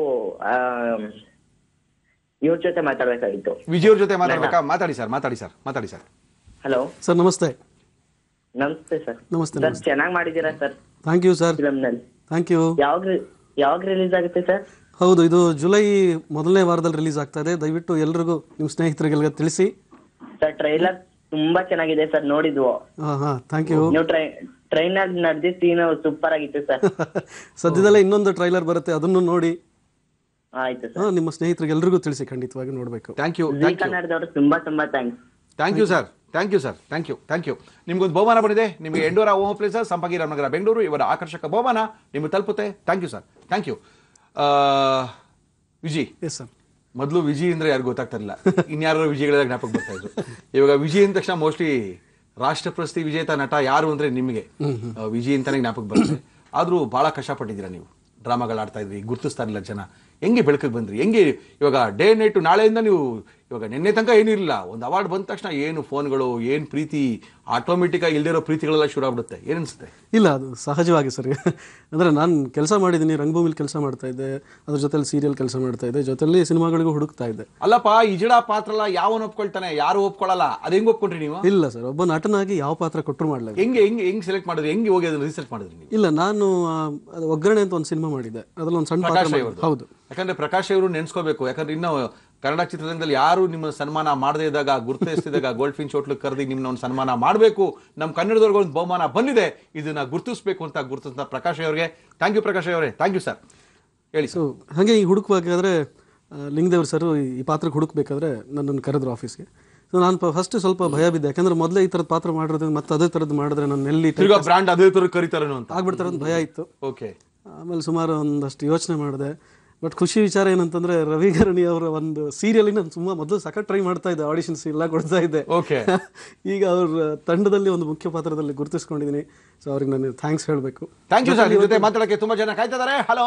ಇವ್ರ ಜೊತೆ ಮಾತಾಡ್ಬೇಕಾಗಿತ್ತು ವಿಜಯ್ ಅವ್ರ ಜೊತೆ ಮಾತಾಡ್ಬೇಕಾ ಮಾತಾಡಿ ಸರ್ ಮಾತಾಡಿ ಸರ್ ಮಾತಾಡಿ ಸರ್ ಹಲೋ ಸರ್ ನಮಸ್ತೆ ನಮಸ್ತೆ ಸರ್ ನಮಸ್ತೆ ಸರ್ ಚೆನ್ನಾಗ್ ಮಾಡಿದೀರಾ sir thank you sir film ನಲ್ಲಿ ಥ್ಯಾಂಕ್ ಯು ಯಾವಾಗ ರಿ- ಯಾವಾಗ ರಿಲೀಸ್ ಆಗುತ್ತೆ ಸರ್ ಹೌದು ಇದು ಜುಲೈ ಮೊದಲನೇ ವಾರದಲ್ಲಿ ರಿಲೀಸ್ ಆಗ್ತಾ ಇದೆ ದಯವಿಟ್ಟು ಎಲ್ರಿಗೂ ನಿಮ್ಮ ಸ್ನೇಹಿತರಿಗೆಲ್ಲ ತಿಳಿಸಿ ಸರ್ ಟ್ರೈಲರ್ ತುಂಬಾ ಚೆನ್ನಾಗಿದೆ ಸರ್ ನೋಡಿದ್ವು ಹಾಂ ಹಾಂ ಥ್ಯಾಂಕ್ ಯು ನೀವು ಟ್ರೈ ಟ್ರೈನ್ ಅಲ್ಲಿ ನಡೆದಿ ಸೀನ್ ಸೂಪರ್ ಆಗಿತ್ತು ಸರ್ ಸದ್ಯದಲ್ಲೇ ಇನ್ನೊಂದು ಟ್ರೈಲರ್ ಬರುತ್ತೆ ಅದನ್ನು ನೋಡಿ ಆಯ್ತು ಸರ್ ಹಾ, ನಿಮ್ಮ ಸ್ನೇಹಿತರಿಗೆ ಎಲ್ರಿಗೂ ತಿಳಿಸಿ ಖಂಡಿತವಾಗಿ ನೋಡಬೇಕು ಥ್ಯಾಂಕ್ ಯು ಜಿ ಕನ್ನಡದವರು ತುಂಬಾ ತುಂಬಾ thanks thank you sir thank you sir thank you thank you ನಿಮ್ಗೊಂದು ಬಹುಮಾನ ಬಂದಿದೆ ನಿಮಗೆ ಎಂಡೋರ ಓಮ್ ಪ್ಲೇಸರ್ ಸಂಪಂಗಿ ರಾಮನಗರ ಬೆಂಗಳೂರು ಇವರ ಆಕರ್ಷಕ ಬಹುಮಾನ ನಿಮಗೆ ತಲುಪುತ್ತೆ thank you sir thank you Viji yes sir ಮೊದಲು ವಿಜಿ ಅಂದ್ರೆ ಯಾರು ಗೊತ್ತಾಗ್ತಿರಲಿಲ್ಲ ಇನ್ಯಾರೋ ವಿಜಯಗಳ ಜ್ಞಾಪಕ ಬರ್ತಾ ಇದ್ರು ಇವಾಗ ವಿಜಯ್ ಅಂದ ತಕ್ಷಣ ಮೋಸ್ಟ್ಲಿ ರಾಷ್ಟ್ರ ಪ್ರಶಸ್ತಿ ವಿಜೇತ ನಟ ಯಾರು ಅಂದ್ರೆ ನಿಮಗೆ ಆ, ವಿಜಯ್ ಅಂತಾನೆ ಜ್ಞಾಪಕ ಬರುತ್ತೆ ಆದ್ರೂ ಬಹಳ ಕಷ್ಟಪಟ್ಟಿದ್ದೀರಾ ನೀವು ಡ್ರಾಮಾಗಳು ಆಡ್ತಾ ಇದ್ರಿ ಗುರ್ತಿಸ್ತಾ ಇರಲಿಲ್ಲ ಜನ ಹೆಂಗೆ ಬೆಳಕಿಗೆ ಬಂದ್ರಿ ಹೆಂಗೆ ಇವಾಗ ಡೇ ನೈಟು ನಾಳೆಯಿಂದ ನೀವು ಇವಾಗ ನಿನ್ನೆ ತನಕ ಏನೂ ಇರಲಿಲ್ಲ ಒಂದು ಅವಾರ್ಡ್ ಬಂದ ತಕ್ಷಣ ಏನು ಫೋನ್ಗಳು ಏನು ಪ್ರೀತಿ ಆಟೋಮೆಟಿಕ್ ಆಗಿ ಇಲ್ದಿರೋ ಪ್ರೀತಿಗಳೆಲ್ಲ ಶುರು ಆಗ್ಬಿಡುತ್ತೆ ಏನನ್ಸುತ್ತೆ ಇಲ್ಲ ಅದು ಸಹಜವಾಗಿ ಸರ್ ಅಂದರೆ ನಾನು ಕೆಲಸ ಮಾಡಿದ್ದೀನಿ ರಂಗಭೂಮಿಲಿ ಕೆಲಸ ಮಾಡ್ತಾ ಇದ್ದೆ ಅದ್ರ ಜೊತೆಲಿ ಸೀರಿಯಲ್ ಕೆಲಸ ಮಾಡ್ತಾ ಇದ್ದೆ ಜೊತೆಲಿ ಸಿನಿಮಾಗಳಿಗೂ ಹುಡುಕ್ತಾ ಇದ್ದೆ ಅಲ್ಲಪ್ಪ ಇಜಡ ಪಾತ್ರ ಎಲ್ಲ ಯಾವನ್ ಒಪ್ಕೊಳ್ತಾನೆ ಯಾರು ಒಪ್ಕೊಳ್ಳಲ್ಲ ಅದು ಹೆಂಗ್ ಒಪ್ಕೊಂಡ್ರಿ ನೀವು ಇಲ್ಲ ಸರ್ ಒಬ್ಬ ನಟನಾಗಿ ಯಾವ ಪಾತ್ರ ಕೊಟ್ಟರು ಮಾಡಲಿಲ್ಲ ಹೆಂಗೆ ಹೆಂಗೆ ಹೆಂಗ್ ಸೆಲೆಕ್ಟ್ ಮಾಡಿದ್ರಿ ಹೆಂಗೆ ಹೋಗಿ ಅದನ್ನ ರಿಸರ್ಚ್ ಮಾಡಿದ್ರಿ ನೀವು ಇಲ್ಲ ನಾನು ಆ, ಅದು ಒಗ್ಗರಣೆ ಅಂತ ಒಂದು ಸಿನಿಮಾ ಮಾಡಿದ್ದೆ ಅದ್ರಲ್ಲಿ ಒಂದು ಸಣ್ಣ ಪಾತ್ರ ಪ್ರಕಾಶ್ ಮಾಡಿದ್ದೆ. ಅವ್ರದ್ದು. ಹೌದು ಯಾಕಂದ್ರೆ ಪ್ರಕಾಶ್ ಅವರು ನೆನ್ಸ್ಕೋಬೇಕು ಯಾಕಂದ್ರೆ ಇನ್ನು ಕನ್ನಡ ಚಿತ್ರರಂಗದಲ್ಲಿ ಯಾರು ನಿಮ್ಮ ಸನ್ಮಾನ ಮಾಡದೇ ಇದ್ದಾಗ ಗುರುತಿಸ್ತಿದ್ದಾಗ ಗೋಲ್ಡ್ ಫಿನ್ ಹೋಟ್ಲು ಕರೆದಿ ನಿಮ್ನ ಒಂದು ಸನ್ಮಾನ ಮಾಡಬೇಕು ನಮ್ಮ ಕನ್ನಡದವ್ರಿಗೆ ಒಂದು ಬಹುಮಾನ ಬಂದಿದೆ ಇದನ್ನ ಗುರುತಿಸ್ಬೇಕು ಅಂತ ಗುರುತಿಸಿದ ಪ್ರಕಾಶ್ ಅವರಿಗೆ ಥ್ಯಾಂಕ್ ಯು ಪ್ರಕಾಶ್ ಅವರೇ ಥ್ಯಾಂಕ್ ಯು ಸರ್ ಹೇಳಿ ಸೊ ಹಾಗೆ ಈ ಹುಡುಕಬೇಕಾದ್ರೆ ಲಿಂಗದೇವ್ರ ಸರ್ ಈ ಪಾತ್ರಕ್ಕೆ ಹುಡುಕ್ಬೇಕಾದ್ರೆ ನನ್ನನ್ನು ಕರೆದ್ರು ಆಫೀಸ್ಗೆ ಸೊ ನಾನು ಫಸ್ಟ್ ಸ್ವಲ್ಪ ಭಯ ಬಿದ್ದೆ ಯಾಕಂದ್ರೆ ಮೊದಲೇ ಈ ಥರದ ಪಾತ್ರ ಮಾಡಿರೋದು ಮತ್ತೆ ಅದೇ ಥರದ್ದು ಮಾಡಿದ್ರೆ ನಾನು ಎಲ್ಲಿ ತಿರ್ಗಾ ಬ್ರಾಂಡ್ ಅದೇ ತರ ಕರೀತಾರೇನೋ ಅಂತ ಆಗ್ಬಿಡ್ತಾರೋ ಅಂತ ಭಯ ಇತ್ತು ಓಕೆ ಆಮೇಲೆ ಸುಮಾರು ಒಂದಷ್ಟು ಯೋಚನೆ ಮಾಡಿದೆ ಬಟ್ ಖುಷಿ ವಿಚಾರ ಏನಂತಂದ್ರೆ ರವಿಗರಣಿ ಅವರ ಒಂದು ಸೀರಿಯಲ್ ನಾನು ತುಂಬಾ ಮೊದಲು ಸಖತ್ ಟ್ರೈ ಮಾಡ್ತಾ ಇದ್ದೆ ಆಡಿಷನ್ಸ್ ಎಲ್ಲ ಕೊಡ್ತಾ ಇದ್ದೆ ಓಕೆ ಈಗ ಅವ್ರ ತಂಡದಲ್ಲಿ ಒಂದು ಮುಖ್ಯ ಪಾತ್ರದಲ್ಲಿ ಗುರುತಿಸ್ಕೊಂಡಿದ್ದೀನಿ ಸೊ ಅವ್ರಿಗೆ ನಾನು ಥ್ಯಾಂಕ್ಸ್ ಹೇಳಬೇಕು ಥ್ಯಾಂಕ್ ಯು ಸರ್ ನಿಮ್ಮ ಜೊತೆ ಮಾತಾಡಕ್ಕೆ ತುಂಬಾ ಜನ ಕಾಯ್ತಾ ಇದಾರೆ ಹಲೋ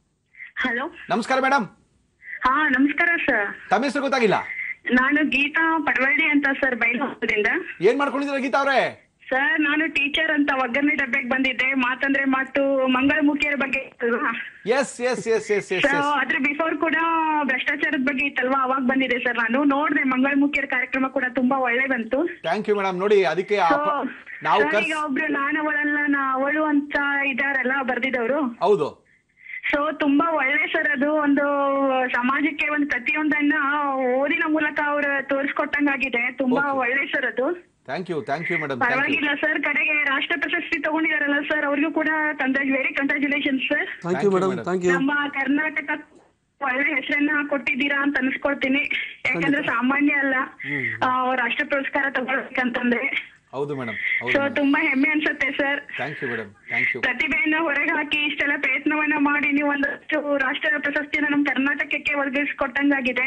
ಹಲೋ ನಮಸ್ಕಾರ ಮೇಡಮ್ ಹಾ ನಮಸ್ಕಾರ ಸರ್ ತಮ್ಮ ಹೆಸರು ಗೊತ್ತಾಗಿಲ್ಲ ನಾನು ಗೀತಾ ಪಡವಳ್ಳಿ ಅಂತ ಸರ್ ಬೈಲಹೊಂಗದಿಂದ ಏನ್ ಮಾಡ್ಕೊಂಡಿದ್ದೀರಾ ಗೀತಾ ಅವ್ರೆ ಸರ್ ನಾನು ಟೀಚರ್ ಅಂತ ಒಗ್ಗರಣೆ ಡಬ್ಬೆಗೆ ಬಂದಿದ್ದೆ ಮಾತಂದ್ರೆ ಮಾತು ಮಂಗಳಮುಖಿಯರ ಬಗ್ಗೆ ಅಲ್ವಾ yes yes yes yes yes so ಅದ್ರ ಬಿಫೋರ್ ಕೂಡ ಭ್ರಷ್ಟಾಚಾರದ ಬಗ್ಗೆ ಇತ್ತಲ್ವಾ ಅವಾಗ ಬಂದಿದೆ ಸರ್ ನಾನು ನೋಡ್ದೆ ಮಂಗಳಮುಖಿಯರ ಕಾರ್ಯಕ್ರಮ ಕೂಡ ತುಂಬಾ ಒಳ್ಳೆ ಬಂತು ಥ್ಯಾಂಕ್ ಯು ಮೇಡಮ್ ನೋಡಿ ಅದಕ್ಕೆ ಆ So, ಪ- ನಾವು sir, ಕರ್ಸ್ ಈಗ ಒಬ್ರು ನಾನವಳಲ್ಲ ನಾ ಅವಳು ಅಂತ ಇದಾರಲ್ಲ ಬರ್ದಿದವರು ಹೌದು ಸೊ ತುಂಬಾ ಒಳ್ಳೆ ಸರ್ ಅದು ಒಂದು ಸಮಾಜಕ್ಕೆ ಒಂದು ಪ್ರತಿಯೊಂದನ್ನ ಓದಿನ ಮೂಲಕ ಅವ್ರು ತೋರಿಸ್ಕೊಟ್ಟಂಗಾಗಿದೆ ತುಂಬಾ ಒಳ್ಳೆ ಸರ್ ಅದು thank you thank you madam thank you ಪರವಾಗಿಲ್ಲ ಸರ್ ಕಡೆಗೆ ರಾಷ್ಟ್ರ ಪ್ರಶಸ್ತಿ ತಗೊಂಡಿದಾರಲ್ಲ ಸರ್ ಅವ್ರಿಗೂ ಕೂಡ congrats very congratulation sir thank you madam thank you ನಮ್ಮ ಕರ್ನಾಟಕ ಒಳ್ಳೆ ಹೆಸರನ್ನ ಕೊಟ್ಟಿದ್ದೀರಾ ಅಂತ ಅನ್ಸ್ಕೊಳ್ತೀನಿ ಯಾಕಂದ್ರೆ ಸಾಮಾನ್ಯ ಅಲ್ಲ ಆ, ರಾಷ್ಟ್ರ ಪುರಸ್ಕಾರ ತಗೊಳ್ಬೇಕಂತಂದ್ರೆ ಹೌದು ಮೇಡಮ್ ಹೌದು ಸೊ ತುಂಬಾ ಹೆಮ್ಮೆ ಅನ್ಸುತ್ತೆ sir thank you madam thank you ಪ್ರತಿಭೆಯನ್ನ ಹೊರಗೆ ಹಾಕಿ ಇಷ್ಟೆಲ್ಲ ಪ್ರಯತ್ನವನ್ನ ಮಾಡಿ ನೀವು ಒಂದಷ್ಟು ರಾಷ್ಟ್ರ ಪ್ರಶಸ್ತಿಯನ್ನ ನಮ್ಮ ಕರ್ನಾಟಕಕ್ಕೆ ಒದಗಿಸ್ಕೊಟ್ಟಂಗಾಗಿದೆ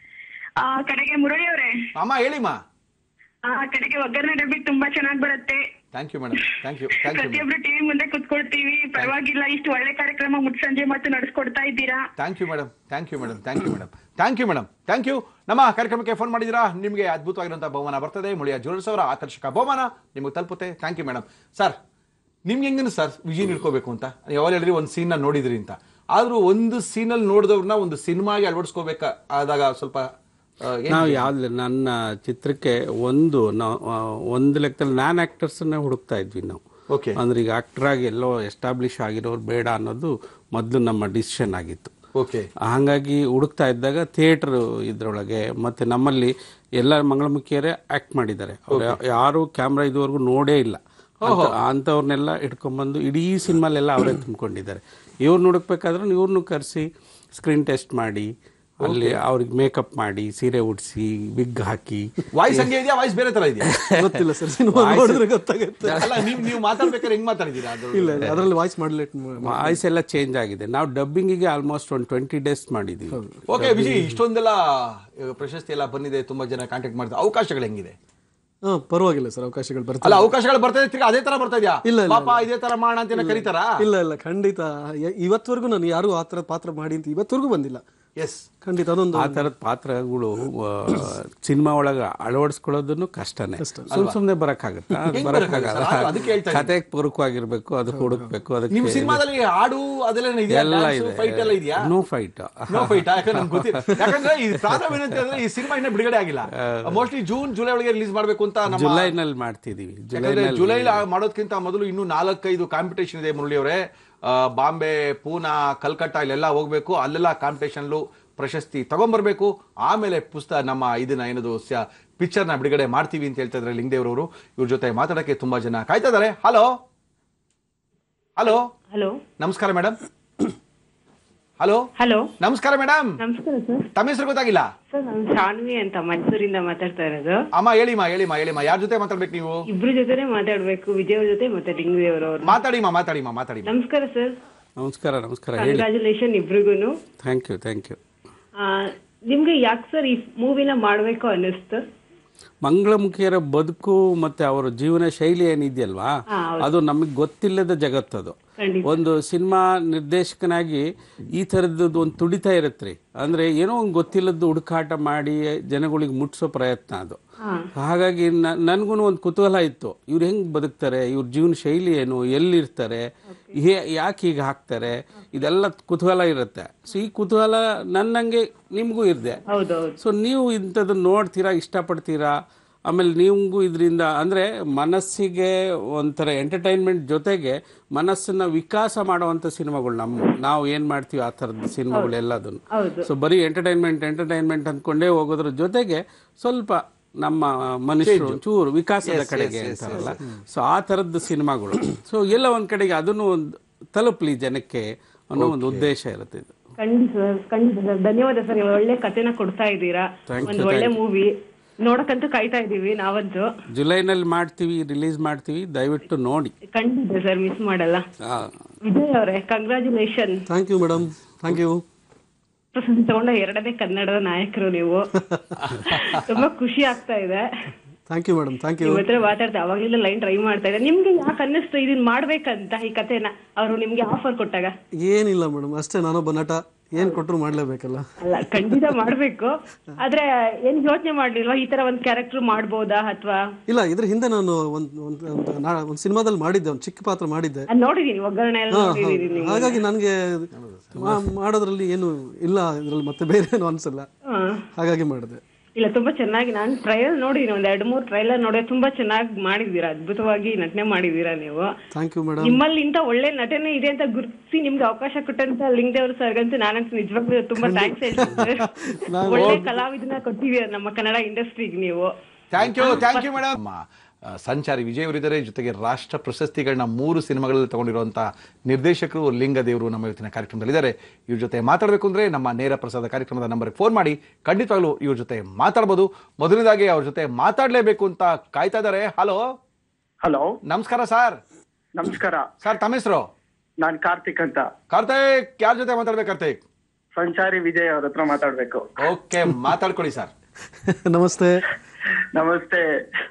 ಆ ಕಡೆಗೆ ಮುರಳಿ ಅವರೇ ಅಮ್ಮ ಹೇಳಿಮ್ಮ ಆ ಕಡೆಗೆ ಒಗ್ಗರಣೆ ಡಬ್ಬಿ ತುಂಬಾ ಚೆನ್ನಾಗ್ ಬರುತ್ತೆ thank you madam thank you thank you ಪ್ರತಿಯೊಬ್ರು ಟಿವಿ ಮುಂದೆ ಕುತ್ಕೊಳ್ತೀವಿ ಪರವಾಗಿಲ್ಲ ಇಷ್ಟು ಒಳ್ಳೆ ಕಾರ್ಯಕ್ರಮ ಮುಟ್ಸಂಜೆ ಮತ್ತು ನಡೆಸ್ಕೊಡ್ತಾ ಇದ್ದೀರಾ thank you madam thank you madam thank you madam thank you madam thank you ನಮ್ಮ ಕಾರ್ಯಕ್ರಮಕ್ಕೆ ಫೋನ್ ಮಾಡಿದ್ದೀರಾ ನಿಮಗೆ ಅದ್ಭುತವಾಗಿರುವಂಥ ಬಹುಮಾನ ಬರ್ತದೆ ಮುಳಿಯ ಜ್ಯುವೆಲ್ಸ್ ಅವರ ಆಕರ್ಷಕ ಬಹುಮಾನ ನಿಮಗೆ ತಲುಪುತ್ತೆ ಥ್ಯಾಂಕ್ ಯು ಮೇಡಮ್ ಸರ್ ನಿಮ್ಗೆ ಹೆಂಗನು ಸರ್ ವಿಷನ್ ಇಟ್ಕೋಬೇಕು ಅಂತ ಯಾವಾಗ ಹೇಳಿದ್ರಿ ಒಂದು ಸೀನ್ನ ನೋಡಿದ್ರಿ ಅಂತ ಆದರೂ ಒಂದು ಸೀನಲ್ಲಿ ನೋಡಿದವ್ರನ್ನ ಒಂದು ಸಿನಿಮಾಗೆ ಅಳವಡಿಸ್ಕೋಬೇಕ ಆದಾಗ ಸ್ವಲ್ಪ ಆ, ಏನ್ ನಾವು ಯಾವ್ದು ನನ್ನ ಚಿತ್ರಕ್ಕೆ ಒಂದು ನಾವು ಆ, ಒಂದು ಲೆಕ್ಕದಲ್ಲಿ ನಾನ್ ಆಕ್ಟರ್ಸನ್ನೇ ಹುಡುಕ್ತಾ ಇದ್ವಿ ನಾವು ಓಕೆ ಅಂದ್ರೆ ಈಗ ಆಕ್ಟರ್ ಆಗಿ ಎಲ್ಲೋ ಎಸ್ಟಾಬ್ಲಿಷ್ ಆಗಿರೋರು ಬೇಡ ಅನ್ನೋದು ಮೊದಲು ನಮ್ಮ ಡಿಸಿಷನ್ ಆಗಿತ್ತು ಓಕೆ ಹಾಗಾಗಿ ಹುಡುಕ್ತಾ ಇದ್ದಾಗ ಥಿಯೇಟರ್ ಇದ್ರೊಳಗೆ ಮತ್ತೆ ನಮ್ಮಲ್ಲಿ ಎಲ್ಲ ಮಂಗಳಮುಖಿಯರೇ ಆಕ್ಟ್ ಮಾಡಿದ್ದಾರೆ ಅವ್ರು ಯಾ- ಯಾರು ಕ್ಯಾಮ್ರಾ ಇದುವರೆಗೂ ನೋಡೇ ಇಲ್ಲ ಅಂತ- ಅಂಥವ್ರನ್ನೆಲ್ಲ ಇಟ್ಕೊಂಡ್ಬಂದು ಇಡೀ ಸಿನಿಮಾಲೆಲ್ಲ ಅವರೇ ತುಂಬಿಕೊಂಡಿದ್ದಾರೆ ಇವ್ರನ್ನ ಹುಡುಕ್ಬೇಕಾದ್ರೆ ಇವ್ರನ್ನೂ ಕರೆಸಿ ಸ್ಕ್ರೀನ್ ಟೆಸ್ಟ್ ಮಾಡಿ ಅಲ್ಲಿ ಅವ್ರಿಗೆ ಮೇಕಪ್ ಮಾಡಿ ಸೀರೆ ಉಡಿಸಿ ವಿಗ್ ಹಾಕಿ ವಾಯ್ಸ್ ಹಂಗೆ ಇದೆಯಾ ವಾಯ್ಸ್ ಬೇರೆ ತರ ಇದೆಯಾ ಗೊತ್ತಿಲ್ಲ ಸರ್ ಸಿನಿಮಾ ನೋಡಿದ್ರೆ ಗೊತ್ತಾಗುತ್ತೆ ಅಲ್ಲ ನೀವು ನೀವು ಮಾತಾಡ್ಬೇಕಾದ್ರೆ ಹೆಂಗ್ ಮಾತಾಡಿದ್ದೀರಾ ಅದು ಇಲ್ಲ ಇಲ್ಲ ಅದರಲ್ಲಿ ವಾಯ್ಸ್ ಮಾಡ್ಲೇಟ್ ವಾಯ್ಸ್ ಎಲ್ಲ ಚೇಂಜ್ ಆಗಿದೆ ನಾವು ಡಬ್ಬಿಂಗಿಗೆ ಆಲ್ಮೋಸ್ಟ್ ಒಂದು ಟ್ವೆಂಟಿ ಡೇಸ್ ಮಾಡಿದ್ದೀವಿ ಓಕೆ ವಿಜಯ್ ಇಷ್ಟೊಂದೆಲ್ಲ ಆ, ಪ್ರಶಸ್ತಿ ಎಲ್ಲ ಬಂದಿದೆ ತುಂಬಾ ಜನ ಕಾಂಟ್ಯಾಕ್ಟ್ ಮಾಡಿದ್ರೆ ಅವಕಾಶಗಳು ಹೆಂಗಿದೆ ಹಾ ಪರವಾಗಿಲ್ಲ ಸರ್ ಅವಕಾಶಗಳು ಬರ್ತವೆ ಅಲ್ಲ ಅವಕಾಶಗಳು ಬರ್ತಾ ಇದೆ ತಿರ್ಗಾ ಅದೇ ತರ ಬರ್ತಾ ಇದೆಯಾ ಇಲ್ಲ, ಇಲ್ಲ, ಪಾಪ ಇದೇ ತರ ಮಾಡೋಣ ಅಂತ ಕರೀತಾರಾ ಇಲ್ಲ ಇಲ್ಲ ಖಂಡಿತ ಯ- ಇವತ್ವರೆಗೂ ನಾನು ಯಾರು ಆ ಥರದ ಪಾತ್ರ ಮಾಡಿ ಅಂತ ಇವತ್ವರೆಗೂ ಬಂದಿಲ್ಲ ಎಸ್ ಖಂಡಿತ ಅದೊಂದು ಆ ಥರದ ಪಾತ್ರಗಳು ಸಿನಿಮಾ ಒಳಗೆ ಅಳವಡಿಸ್ಕೊಳ್ಳೋದನ್ನು ಕಷ್ಟನೇ ಸುಮ್ ಸುಮ್ನೆ ಬರಕ್ಕಾಗತ್ತ ಬರಕ್ಕಾಗಲ್ಲ ಅದು- ಅದಕ್ಕೆ ಹೇಳ್ತಾ ಕತೆ ಪೂರಕವಾಗಿರ್ಬೇಕು ಅದಕ್ಕೆ ಹುಡುಕ್ಬೇಕು ಅದಕ್ಕೆ ನಿಮ್ ಸಿನಿಮಾದಲ್ಲಿ ಹಾಡು ಅದೆಲ್ಲ ಇದೆಯಾ ಎಲ್ಲ ಇದೆ ಫೈಟ್ ಎಲ್ಲ ಇದೆಯಾ ನೋ ಫೈಟ್ ನೋ ಫೈಟ್ ಯಾಕಂದ್ರೆ ನಮ್ಗೆ ಗೊತ್ತಿಲ್ಲ ಯಾಕಂದ್ರೆ ಈ ಪ್ರಾಬ್ಲಮ್ ಏನಂತ ಅಂದ್ರೆ ಈ ಸಿನಿಮಾ ಇನ್ನ ಬಿಡುಗಡೆ ಆಗಿಲ್ಲ ಮೋಸ್ಟ್ಲಿ ಜೂನ್ ಜುಲೈ ಒಳಗೆ ರಿಲೀಸ್ ಮಾಡ್ಬೇಕು ಅಂತ ನಮ್ಮ ಜುಲೈನಲ್ಲಿ ಮಾಡ್ತಿದೀವಿ ಯಾಕಂದ್ರೆ ಜುಲೈನಲ್ಲಿ ಜುಲೈ ಮಾಡೋದಕ್ಕಿಂತ ಮೊದಲು ಇನ್ನೂ ನಾಲ್ಕೈದು ಕಾಂಪಿಟೇಷನ್ ಇದೆ ಮುರಳಿ ಅವರೇ ಆ, ಬಾಂಬೆ ಪೂನಾ ಕಲ್ಕಟ್ಟ ಇಲ್ಲೆಲ್ಲ ಹೋಗ್ಬೇಕು ಅಲ್ಲೆಲ್ಲ ಕಾಂಪಿಟೇಷನ್ಲು ಪ್ರಶಸ್ತಿ ತಗೊಂಡ್ಬರ್ಬೇಕು ಆಮೇಲೆ ಪುಸ್ತಕ ನಮ್ಮ ಇದನ್ನ ಏನದು ಪಿಕ್ಚರ್ನ ಬಿಡುಗಡೆ ಮಾಡ್ತೀವಿ ಅಂತ ಹೇಳ್ತಾ ಇದ್ದಾರೆ ಲಿಂಗದೇವ್ರವರು ಇವ್ರ ಜೊತೆ ಮಾತಾಡಕ್ಕೆ ತುಂಬಾ ಜನ ಕಾಯ್ತಾ ಇದ್ದಾರೆ ಹಲೋ ಹಲೋ ಹಲೋ ನಮಸ್ಕಾರ ಮೇಡಮ್ ಹಲೋ ಹಲೋ ನಮಸ್ಕಾರ ಮೇಡಮ್ ನಮಸ್ಕಾರ ಸರ್ ತಮ್ಮ ಹೆಸರು ಗೊತ್ತಾಗಿಲ್ಲ ಸರ್ ನಾನು ಶಾನ್ವಿ ಅಂತ ಮೈಸೂರಿಂದ ಮಾತಾಡ್ತಾ ಇರೋದು ಅಮ್ಮ ಹೇಳಿಮ್ಮ ಹೇಳಿಮ್ಮ ಹೇಳಿಮ್ಮ ಯಾರ ಜೊತೆ ಮಾತಾಡ್ಬೇಕು ನೀವು ಇಬ್ರು ಜೊತೆನೆ ಮಾತಾಡ್ಬೇಕು ವಿಜಯ್ ಅವ್ರ ಜೊತೆ ಮತ್ತೆ ಲಿಂಗದೇವ್ರವ್ರು ಮಾತಾಡಿಮ್ಮ ಮಾತಾಡಿಮ್ಮ ಮಾತಾಡಿ ನಮಸ್ಕಾರ ಸರ್ ನಮಸ್ಕಾರ ನಮಸ್ಕಾರ ಹೇಳಿ ಕಂಗ್ರಾಚುಲೇಷನ್ ಇಬ್ರಿಗೂನು ಥ್ಯಾಂಕ್ ಯು ಥ್ಯಾಂಕ್ ಯು ಆ, ನಿಮ್ಗೆ ಯಾಕೆ ಸರ್ ಈ ಮೂವಿನ ಮಾಡ್ಬೇಕು ಅನ್ನಿಸ್ತು ಮಂಗಳಮುಖಿಯರ ಬದುಕು ಮತ್ತೆ ಅವರ ಜೀವನ ಶೈಲಿ ಏನಿದೆಯಲ್ವಾ ಅದು ನಮಗೆ ಗೊತ್ತಿಲ್ಲದ ಜಗತ್ತದು ಖಂಡಿತ. ಒಂದು ಸಿನಿಮಾ ನಿರ್ದೇಶಕನಾಗಿ ಈ ಥರದ್ದು ಒಂದು ತುಡಿತ ಇರತ್ರಿ ಅಂದ್ರೆ ಏನೋ ಒಂದು ಗೊತ್ತಿಲ್ಲದ್ದು ಹುಡುಕಾಟ ಮಾಡಿ ಜನಗಳಿಗೆ ಮುಟ್ಸೋ ಪ್ರಯತ್ನ ಅದು ಹಾಗಾಗಿ ನನಗೂ ಒಂದು ಕುತೂಹಲ ಇತ್ತು ಇವ್ರು ಹೆಂಗ್ ಬದುಕ್ತಾರೆ ಇವ್ರ ಜೀವನ ಶೈಲಿ ಏನು ಎಲ್ಲಿರ್ತಾರೆ ಹೇ- ಯಾಕೆ ಹೀಗೆ ಹಾಕ್ತಾರೆ ಇದೆಲ್ಲ ಕುತೂಹಲ ಇರುತ್ತೆ ಸೊ ಈ ಕುತೂಹಲ ನನ್ನಂಗೆ ನಿಮಗೂ ಇದೆ ಹೌದೌದು ಸೊ ನೀವು ಇಂಥದ್ದು ನೋಡ್ತೀರಾ ಇಷ್ಟಪಡ್ತೀರಾ ಆಮೇಲೆ ನಿಮಗೂ ಇದರಿಂದ ಅಂದರೆ ಮನಸ್ಸಿಗೆ ಒಂಥರ ಎಂಟರ್ಟೈನ್ಮೆಂಟ್ ಜೊತೆಗೆ ಮನಸ್ಸನ್ನ ವಿಕಾಸ ಮಾಡುವಂಥ ಸಿನಿಮಾಗಳು ನಮ್ಮ ನಾವು ಏನು ಮಾಡ್ತೀವಿ ಆ ಥರದ ಸಿನಿಮಾಗಳು ಎಲ್ಲದನ್ನು ಹೌದು. ಸೊ ಬರೀ ಎಂಟರ್ಟೈನ್ಮೆಂಟ್ ಎಂಟರ್ಟೈನ್ಮೆಂಟ್ ಅಂದ್ಕೊಂಡೇ ಹೋಗೋದ್ರ ಜೊತೆಗೆ ಸ್ವಲ್ಪ ನಮ್ಮ ಮನುಷ್ಯರು ಚೂರು ವಿಕಾಸದ ಕಡೆಗೆ ಅಂತಾರಲ್ಲ ಸೊ ಆ ಥರದ್ದು ಸಿನಿಮಾಗಳು ಸೊ ಎಲ್ಲ ಒಂದ್ ಕಡೆಗೆ ಅದನ್ನು ಒಂದು ತಲುಪಲಿ ಜನಕ್ಕೆ ಅನ್ನೋ ಒಂದು ಉದ್ದೇಶ ಇರುತ್ತೆ ಇದು ಖಂಡಿತ ಸರ್ ಖಂಡಿತ ಸರ್ ಧನ್ಯವಾದ ಸರ್ ಒಳ್ಳೆ ಕಥೆನ ಕೊಡ್ತಾ ಇದ್ದೀರಾ Thank you, ಒಂದು ಒಳ್ಳೆ ಮೂವಿ ನೋಡಕ್ಕಂತೂ ಕಾಯ್ತಾ ಇದೀವಿ ನಾವಂತೂ ಜುಲೈನಲ್ಲಿ ಮಾಡ್ತೀವಿ ರಿಲೀಸ್ ಮಾಡ್ತೀವಿ ದಯವಿಟ್ಟು ನೋಡಿ ಖಂಡಿತ ಸರ್ ಮಿಸ್ ಮಾಡಲ್ಲ ಆ, ವಿಜಯ್ ಅವರೇ congratulation thank you madam thank you ಪ್ರಶಸ್ತಿ ತಗೊಂಡ ಎರಡನೇ ಕನ್ನಡದ ನಾಯಕರು ನೀವು ತುಂಬಾ ಖುಷಿ ಆಗ್ತಾ ಇದೆ thank you madam thank you ನಿಮ್ಮ ಹತ್ರ ಮಾತಾಡ್ತಾ ಅವಾಗ್ಲಿಂದ ಲೈನ್ ಟ್ರೈ ಮಾಡ್ತಾ ಇದ್ದೆ ನಿಮ್ಗೆ ಯಾಕೆ ಅನ್ನಿಸ್ತು ಇದನ್ನ ಮಾಡ್ಬೇಕಂತ ಈ ಕಥೆನ ಅವರು ನಿಮ್ಗೆ ಆಫರ್ ಕೊಟ್ಟಾಗ ಏನಿಲ್ಲ ಮೇಡಮ್ ಅಷ್ಟೇ ನಾನೊಬ್ಬ ನಟ ಏನು ಕೊಟ್ಟರು ಮಾಡಲೇಬೇಕಲ್ಲ ಅಲ್ಲ ಖಂಡಿತ ಮಾಡ್ಬೇಕು ಆದ್ರೆ ಏನ್ ಯೋಚನೆ ಮಾಡ್ಲಿಲ್ವಾ ಈ ತರ ಒಂದ್ ಕ್ಯಾರೆಕ್ಟರ್ ಮಾಡ್ಬೋದಾ ಅಥವಾ ಇಲ್ಲ ಇದ್ರ ಹಿಂದೆ ನಾನು ಒಂದು ಒಂದು ಒಂದು ಸಿನಿಮಾದಲ್ಲಿ ಮಾಡಿದ್ದೆ ಒಂದು ಚಿಕ್ಕ ಪಾತ್ರ ಮಾಡಿದ್ದೆ ನೋಡಿದೀನಿ ಒಗ್ಗರಣೆ ಎಲ್ಲ ನೋಡಿದೀನಿ ನೀವು ಹಾಗಾಗಿ ನನಗೆ ಮಾಡೋದ್ರಲ್ಲಿ ಏನು ಇಲ್ಲ ಇದರಲ್ಲಿ ಮತ್ತೆ ಬೇರೆ ಏನು ಅನ್ಸಲ್ಲ ಹಾ. ಹಾಗಾಗಿ ಮಾಡಿದೆ ಇಲ್ಲ ತುಂಬಾ ಚೆನ್ನಾಗಿ ನಾನು ಟ್ರಯಲ್ ನೋಡಿದೀನಿ ಒಂದ್ ಎರಡು ಮೂರು ಟ್ರೈಲರ್ ನೋಡಿ ತುಂಬಾ ಚೆನ್ನಾಗಿ ಮಾಡಿದೀರಾ ಅದ್ಭುತವಾಗಿ ನಟನೆ ಮಾಡಿದೀರಾ ನೀವು ಥ್ಯಾಂಕ್ ಯು ಮೇಡಮ್ ನಿಮ್ಮಲ್ಲಿ ಇಂತ ಒಳ್ಳೆ ನಟನೆ ಇದೆ ಅಂತ ಗುರುತಿಸಿ ನಿಮ್ಗೆ ಅವಕಾಶ ಕೊಟ್ಟಂತ ಲಿಂಗದೇವ್ರ ಸರ್ಗಂತೂ ನಾನಂತೂ ನಿಜವಾಗ್ಲೂ ತುಂಬಾ ಥ್ಯಾಂಕ್ಸ್ ಹೇಳ್ತೀನಿ sir. ಒಳ್ಳೆ ಕಲಾವಿದನ ಕೊಟ್ಟಿದ್ದೀರ ನಮ್ಮ ಕನ್ನಡ ಇಂಡಸ್ಟ್ರಿಗೆ ನೀವು thank you thank you madam Sanchari Vijay ಅವರಿದ್ದಾರೆ ಜೊತೆಗೆ ರಾಷ್ಟ್ರ ಪ್ರಶಸ್ತಿಗಳನ್ನ ಮೂರು ಸಿನಿಮಾಗಳಲ್ಲಿ ತಗೊಂಡಿರುವಂಥ ನಿರ್ದೇಶಕರು ಲಿಂಗದೇವರು ನಮ್ಮ ಇವತ್ತಿನ ಕಾರ್ಯಕ್ರಮದಲ್ಲಿದ್ದಾರೆ ಇವ್ರ ಜೊತೆ ಮಾತಾಡಬೇಕು ಅಂದರೆ ನಮ್ಮ ನೇರ ಪ್ರಸಾದ ಕಾರ್ಯಕ್ರಮದ ನಂಬರ್ಗೆ ಫೋನ್ ಮಾಡಿ ಖಂಡಿತವಾಗ್ಲೂ ಇವ್ರ ಜೊತೆ ಮಾತಾಡ್ಬೋದು ಮೊದಲನೇದಾಗಿ ಅವ್ರ ಜೊತೆ ಮಾತಾಡಲೇಬೇಕು ಅಂತ ಕಾಯ್ತಾ ಇದ್ದಾರೆ ಹಲೋ ಹಲೋ ನಮಸ್ಕಾರ ಸರ್ ನಮಸ್ಕಾರ ಸರ್ ತಮ್ಮ ಹೆಸರು ನಾನ್ ಕಾರ್ತಿಕ್ ಅಂತ ಕಾರ್ತಿಕ್ ಯಾರ ಜೊತೆ ಮಾತಾಡ್ಬೇಕು ಕಾರ್ತಿಕ್ ಸಂಚಾರಿ ವಿಜಯ್ ಅವ್ರ ಹತ್ರ ಮಾತಾಡ್ಬೇಕು ಓಕೆ ಮಾತಾಡ್ಕೊಳ್ಳಿ ಸರ್ ನಮಸ್ತೆ ನಮಸ್ತೆ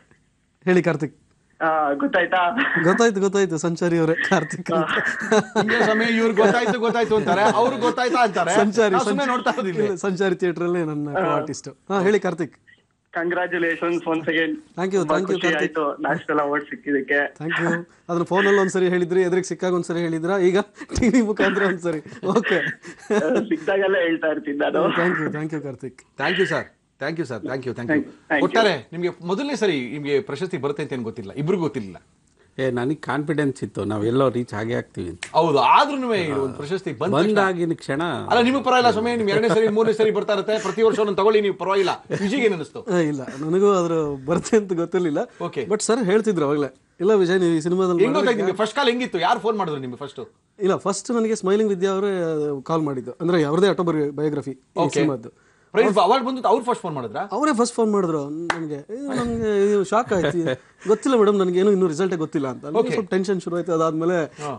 ಹೇಳಿ ಕಾರ್ತಿಕ್ ಆ, ಗೊತ್ತಾಯ್ತಾ ಗೊತ್ತಾಯ್ತು ಗೊತ್ತಾಯ್ತು ಸಂಚಾರಿ ಅವರೇ ಕಾರ್ತಿಕ್ ಅಂತ. ಹಿಂಗೆ ಸಮಯ ಇವ್ರು ಗೊತ್ತಾಯ್ತು ಗೊತ್ತಾಯ್ತು ಅಂತಾರೆ ಅವ್ರು ಗೊತ್ತಾಯ್ತಾ ಅಂತಾರೆ ಸಂಚಾರಿ ನಾವು ಸುಮ್ನೆ ನೋಡ್ತಾ ಇರೋದಿಲ್ಲ ಇಲ್ಲ, ಸಂಚಾರಿ ಥಿಯೇಟರ್ ಅಲ್ಲಿ ನನ್ನ ಆರ್ಟಿಸ್ಟ್ ಹಾ ಹೇಳಿ Karthik congratulations once again Thank you, thank you, ಖುಷಿ ಕಾರ್ತಿಕ್. ಆಯ್ತು ನ್ಯಾಷನಲ್ ಅವಾರ್ಡ್ ಸಿಕ್ಕಿದಕ್ಕೆ ಥ್ಯಾಂಕ್ ಯು ಅದನ್ನ ಫೋನಲ್ಲಿ ಒಂದ್ಸರಿ ಹೇಳಿದ್ರಿ ಎದುರಿಗೆ ಸಿಕ್ಕಾಗ ಒಂದ್ಸರಿ ಹೇಳಿದ್ರಾ ಈಗ ಟಿವಿ ಮುಖಾಂತರ ಒಂದ್ಸರಿ ಓಕೆ ಸಿಕ್ದಾಗೆಲ್ಲ ಹೇಳ್ತಾ ಇರ್ತೀನಿ ನಾನು thank you thank you Karthik thank you sir thank you sir thank you thank you Thank you. ಒಟ್ಟಾರೆ ನಿಮಗೆ ಮೊದಲನೇ ಸರಿ ನಿಮಗೆ ಪ್ರಶಸ್ತಿ ಬರುತ್ತೆ ಅಂತ ಏನು ಗೊತ್ತಿಲ್ಲ ಇಬ್ರಿಗೂ ಗೊತ್ತಿಲ್ಲ ಏ ನನಗೆ ಕಾನ್ಫಿಡೆನ್ಸ್ ಇತ್ತು ನಾವೆಲ್ಲೋ ರೀಚ್ ಆಗೇ ಆಗ್ತೀವಿ ಅಂತ ಹೌದು ಆದ್ರೂ ಒಂದು ಪ್ರಶಸ್ತಿ ಬಂದ ತಕ್ಷಣ- ಬಂದಾಗಿನ ಕ್ಷಣ ಅಲ್ಲ ನಿಮಗೆ ಪರವಾಗಿಲ್ಲ ಸಮಯ ನಿಮ್ ಎರಡನೇ ಸರಿ ಮೂರನೇ ಸರಿ ಬರ್ತಾ ಇರುತ್ತೆ ಪ್ರತಿ ವರ್ಷ ಒಂದೊಂದು ತಗೊಳ್ಳಿ ನೀವು ಪರವಾಗಿಲ್ಲ ವಿಜಯ್ ಏನ್ ಅನಿಸ್ತು ಆ, ಇಲ್ಲ ನನಗೂ ಅದ್ರ ಬರುತ್ತೆ ಅಂತ ಗೊತ್ತಿರ್ಲಿಲ್ಲ Okay. ಬಟ್ ಸರ್ ಹೇಳ್ತಿದ್ರು ಅವಾಗಲೇ ಇಲ್ಲ ವಿಜಯ್ ನೀವು ಈ ಸಿನಿಮಾದಲ್ಲಿ ಹೆಂಗ್ ಗೊತ್ತಾಯ್ತು ನಿಮಗೆ ಫಸ್ಟ್ ಕಾಲ್ ಹೆಂಗಿತ್ತು ಯಾರು ಫೋನ್ ಮಾಡಿದ್ರು ನಿಮ್ಗೆ ಫಸ್ಟ್ ಇಲ್ಲ ಫಸ್ಟ್ ನನಗೆ ಸ್ಮೈಲಿಂಗ್ ವಿದ್ಯಾ ಅವರೇ ಕಾಲ್ ಮಾಡಿದ್ದು ಅಂದ್ರೆ ಅವ್ರದೇ ಆಟೋಬರ್ ಬಯೋಗ್ರಫಿ ಸಿನಿಮಾದ್ದು ಪ್ರೈಸ್ ಅವಾರ್ಡ್ ಬಂದು ಅವ್ರು ಫಸ್ಟ್ ಫೋನ್ ಮಾಡಿದ್ರಾ ಅವರೇ ಫಸ್ಟ್ ಫೋನ್ ಮಾಡಿದ್ರು ನನಗೆ ನನಗೆ ಶಾಕ್ ಆಯ್ತು ಗೊತ್ತಿಲ್ಲ ಮೇಡಮ್ ನನಗೆ ಏನು ಇನ್ನೂ ರಿಸಲ್ಟೇ ಗೊತ್ತಿಲ್ಲ ಅಂತ ಅಲ್ಲಿ ಸ್ವಲ್ಪ ಟೆನ್ಷನ್ ಶುರು ಆಯ್ತು ಅದಾದ್ಮೇಲೆ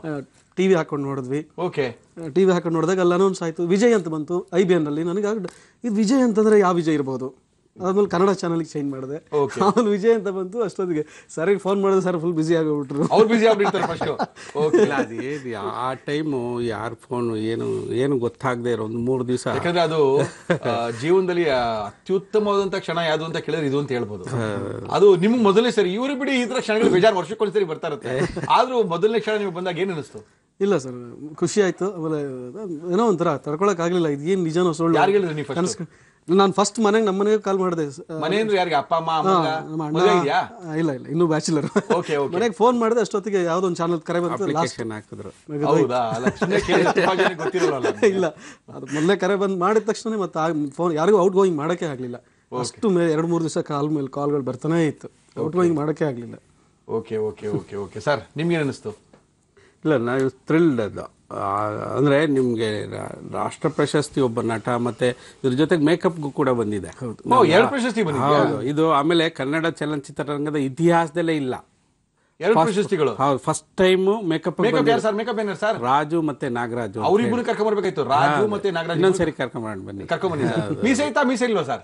ಟಿವಿ ಹಾಕೊಂಡು ನೋಡಿದ್ವಿ ಓಕೆ ಟಿವಿ ಹಾಕೊಂಡು ನೋಡಿದಾಗ ಅಲ್ಲಿ ಅನೌನ್ಸ್ ಆಯ್ತು ವಿಜಯ್ ಅಂತ ಬಂತು ಐ ಬಿ ಎನ್ ಅಲ್ಲಿ ನನಗೆ ಆಗ ಇದು ವಿಜಯ್ ಅಂತಂದ್ರೆ ಯಾವ ವಿಜಯ್ ಇರ್ಬೋದು ಅದಾದ್ಮೇಲೆ ಕನ್ನಡ ಚಾನಲ್ಗೆ ಚೇಂಜ್ ಮಾಡಿದೆ ಆಮೇಲೆ ವಿಜಯ್ ಅಂತ ಬಂತು ಅಷ್ಟೊತ್ತಿಗೆ ಸರ್ ಫೋನ್ ಮಾಡಿದ್ರೆ ಸರ್ ಫುಲ್ ಬಿಸಿ ಆಗೋಗ್ಬಿಟ್ರು ಅವ್ರು ಬಿಸಿ ಆಗ್ಬಿಡ್ತಾರೆ ಫಸ್ಟ್ ಓಕೆ ಇಲ್ಲ ಅದೇನು ಆ ಟೈಮು ಯಾರ ಫೋನು ಏನು ಏನು ಗೊತ್ತಾಗದೆ ಇರೋ ಒಂದು ಮೂರು ದಿವಸ ಯಾಕಂದ್ರೆ ಅದು ಆ, ಜೀವನದಲ್ಲಿ ಆ, ಅತ್ಯುತ್ತಮವಾದಂತ ಕ್ಷಣ ಯಾವುದು ಅಂತ ಕೇಳಿದ್ರೆ ಇದು ಅಂತ ಹೇಳ್ಬೋದು ಅದು ನಿಮ್ಗೆ ಮೊದಲನೇ ಸರಿ ಇವರು ಬಿಡಿ ಈ ತರ ಕ್ಷಣಗಳು ಬೇಜಾರು ವರ್ಷಕ್ಕೊಂದ್ಸರಿ ಬರ್ತಾ ಇರುತ್ತೆ ಆದ್ರೂ ಮೊದಲನೇ ಕ್ಷಣ ನಿಮ್ಗೆ ಬಂದಾಗ ಏನ್ ಅನಿಸ್ತು ಇಲ್ಲ ಸರ್ ಖುಷಿ ಆಯ್ತು ಆಮೇಲೆ ಏನೋ ಒಂಥರ ತಡ್ಕೊಳಕ್ ಆಗ್ಲಿಲ್ಲ ಇದು ಏನ್ ನಿಜಾನೋ ಸುಳ್ಳು ಯಾರಿಗೆ ಹೇಳಿದ್ರಿ ನೀವು first? ಕನಸ್ಕ- ನಾನು ಫಸ್ಟ್ ಮನೆಗೆ ನಮ್ಮ ಮನೆಗೆ ಕಾಲ್ ಮಾಡಿದೆ ಮನೆ ಅಂದ್ರೆ ಯಾರಿಗೆ ಅಪ್ಪ ಅಮ್ಮ ಅಮ್ಮ ನಮ್ಮ ಅಣ್ಣ ಮದುವೆ ಇದೆಯಾ ಆ, ಇಲ್ಲ ಇಲ್ಲ ಇನ್ನೂ ಬ್ಯಾಚುಲರ್ Okay, okay. ಮನೆಗೆ ಫೋನ್ ಮಾಡಿದೆ ಅಷ್ಟೊತ್ತಿಗೆ ಯಾವ್ದೋ ಒಂದು ಚಾನಲ್ ಕರೆ ಬಂತು ಲಾಸ್ಟ್ ಅಪ್ಲಿಕೇಶನ್ ಹಾಕಿದ್ರು ಹೌದಾ ಅಲ್ಲ ಸುಮ್ಮನೆ ಕೇಳಿ ತುಂಬಾ ಜನ ಗೊತ್ತಿರೋಲ್ಲ ಇಲ್ಲ ಅದು ಮೊದಲೇ ಕರೆ ಬಂದು ಮಾಡಿದ ತಕ್ಷಣ ಮತ್ತೆ ಫೋನ್ ಯಾರಿಗೂ ಔಟ್ ಗೋಯಿಂಗ್ ಮಾಡಕ್ಕೆ ಆಗ್ಲಿಲ್ಲ ಅಷ್ಟು ಮೇಲೆ ಎರಡು ಮೂರು ದಿವಸ ಕಾಲ್ ಮೇಲೆ ಕಾಲ್ಗಳು ಬರ್ತಾನೆ ಇತ್ತು ಔಟ್ ಗೋಯಿಂಗ್ ಮಾಡಕ್ಕೆ ಆಗ್ಲಿಲ್ಲ okay okay okay okay sir ನಿಮ್ಗೆ ಏನ್ ಅನಿಸ್ತು ಇಲ್ಲ ನಾವು ಥ್ರಿಲ್ಡ್ ಅದು ಆ, ಅಂದ್ರೆ ನಿಮ್ಗೆ ರಾ- ರಾಷ್ಟ್ರ ಪ್ರಶಸ್ತಿ ಒಬ್ಬ ನಟ ಮತ್ತೆ ಇದ್ರ ಜೊತೆಗೆ ಮೇಕಪ್ಗೂ ಕೂಡ ಬಂದಿದೆ ಓ ಎರಡು ಪ್ರಶಸ್ತಿ ಬಂದಿದೆ ಹೌದು ಇದು ಆಮೇಲೆ ಕನ್ನಡ ಚಲನಚಿತ್ರರಂಗದ ಇತಿಹಾಸದಲ್ಲೇ ಇಲ್ಲ ಎರಡು ಪ್ರಶಸ್ತಿಗಳು ಹೌದು ಫಸ್ಟ್ ಟೈಮ್ ಮೇಕಪ್ ಮೇಕಪ್ ಯಾರು ಸರ್ ಮೇಕಪ್ ಏನಾರು ಸರ್ ರಾಜು ಮತ್ತೆ ನಾಗರಾಜು ಅಂತ ಅವ್ರಿಬ್ರು ಕರ್ಕೊಂಡ್ ಬರ್ಬೇಕಾಯ್ತು ರಾಜು ಮತ್ತೆ ನಾಗರಾಜ್ ಇನ್ನೊಂದ್ಸರಿ ಕರ್ಕೊಂಡ್ ಬನ್ನಿ ಕರ್ಕೊಂಡ್ ಬನ್ನಿ ಸರ್ ಮೀಸೆ ಐತಾ ಮೀಸೆ ಇಲ್ವಾ ಸರ್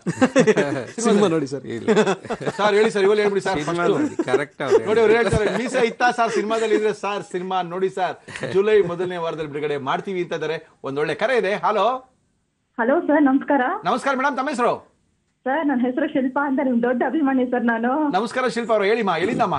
ಸಿನಿಮಾ ನೋಡಿ ಸರ್ ಸರ್ ಹೇಳಿ ಸರ್ ಇವಾಗ ಹೇಳ್ಬಿಡಿ ಸರ್ ಫಸ್ಟ್ ಕರೆಕ್ಟ್ ನೋಡಿ ಅವ್ರು ಹೇಳ್ತಾರೆ ಮೀಸೆ ಇತ್ತಾ ಸರ್ ಸಿನಿಮಾದಲ್ಲಿ ಇದ್ರೆ ಸರ್ ಸಿನಿಮಾ ನೋಡಿ ಸರ್ ಜುಲೈ ಮೊದಲನೇ ವಾರದಲ್ಲಿ ಬಿಡುಗಡೆ ಮಾಡ್ತೀವಿ ಅಂತ ಇದ್ದಾರೆ ಒಂದೊಳ್ಳೆ ಕರೆ ಇದೆ ಹಲೋ ಹಲೋ ಸರ್ ನಮಸ್ಕಾರ ನಮಸ್ಕಾರ ಮೇಡಮ್ ತಮ್ಮ ಹೆಸರು ಸರ್ ನನ್ನ ಹೆಸರು ಶಿಲ್ಪಾ ಅಂತ ನಿಮ್ ದೊಡ್ಡ ಅಭಿಮಾನಿ ಸರ್ ನಾನು ನಮಸ್ಕಾರ ಶಿಲ್ಪ ಅವರು ಹೇಳಿಮ್ಮ ಎಲ್ಲಿಂದಮ್ಮ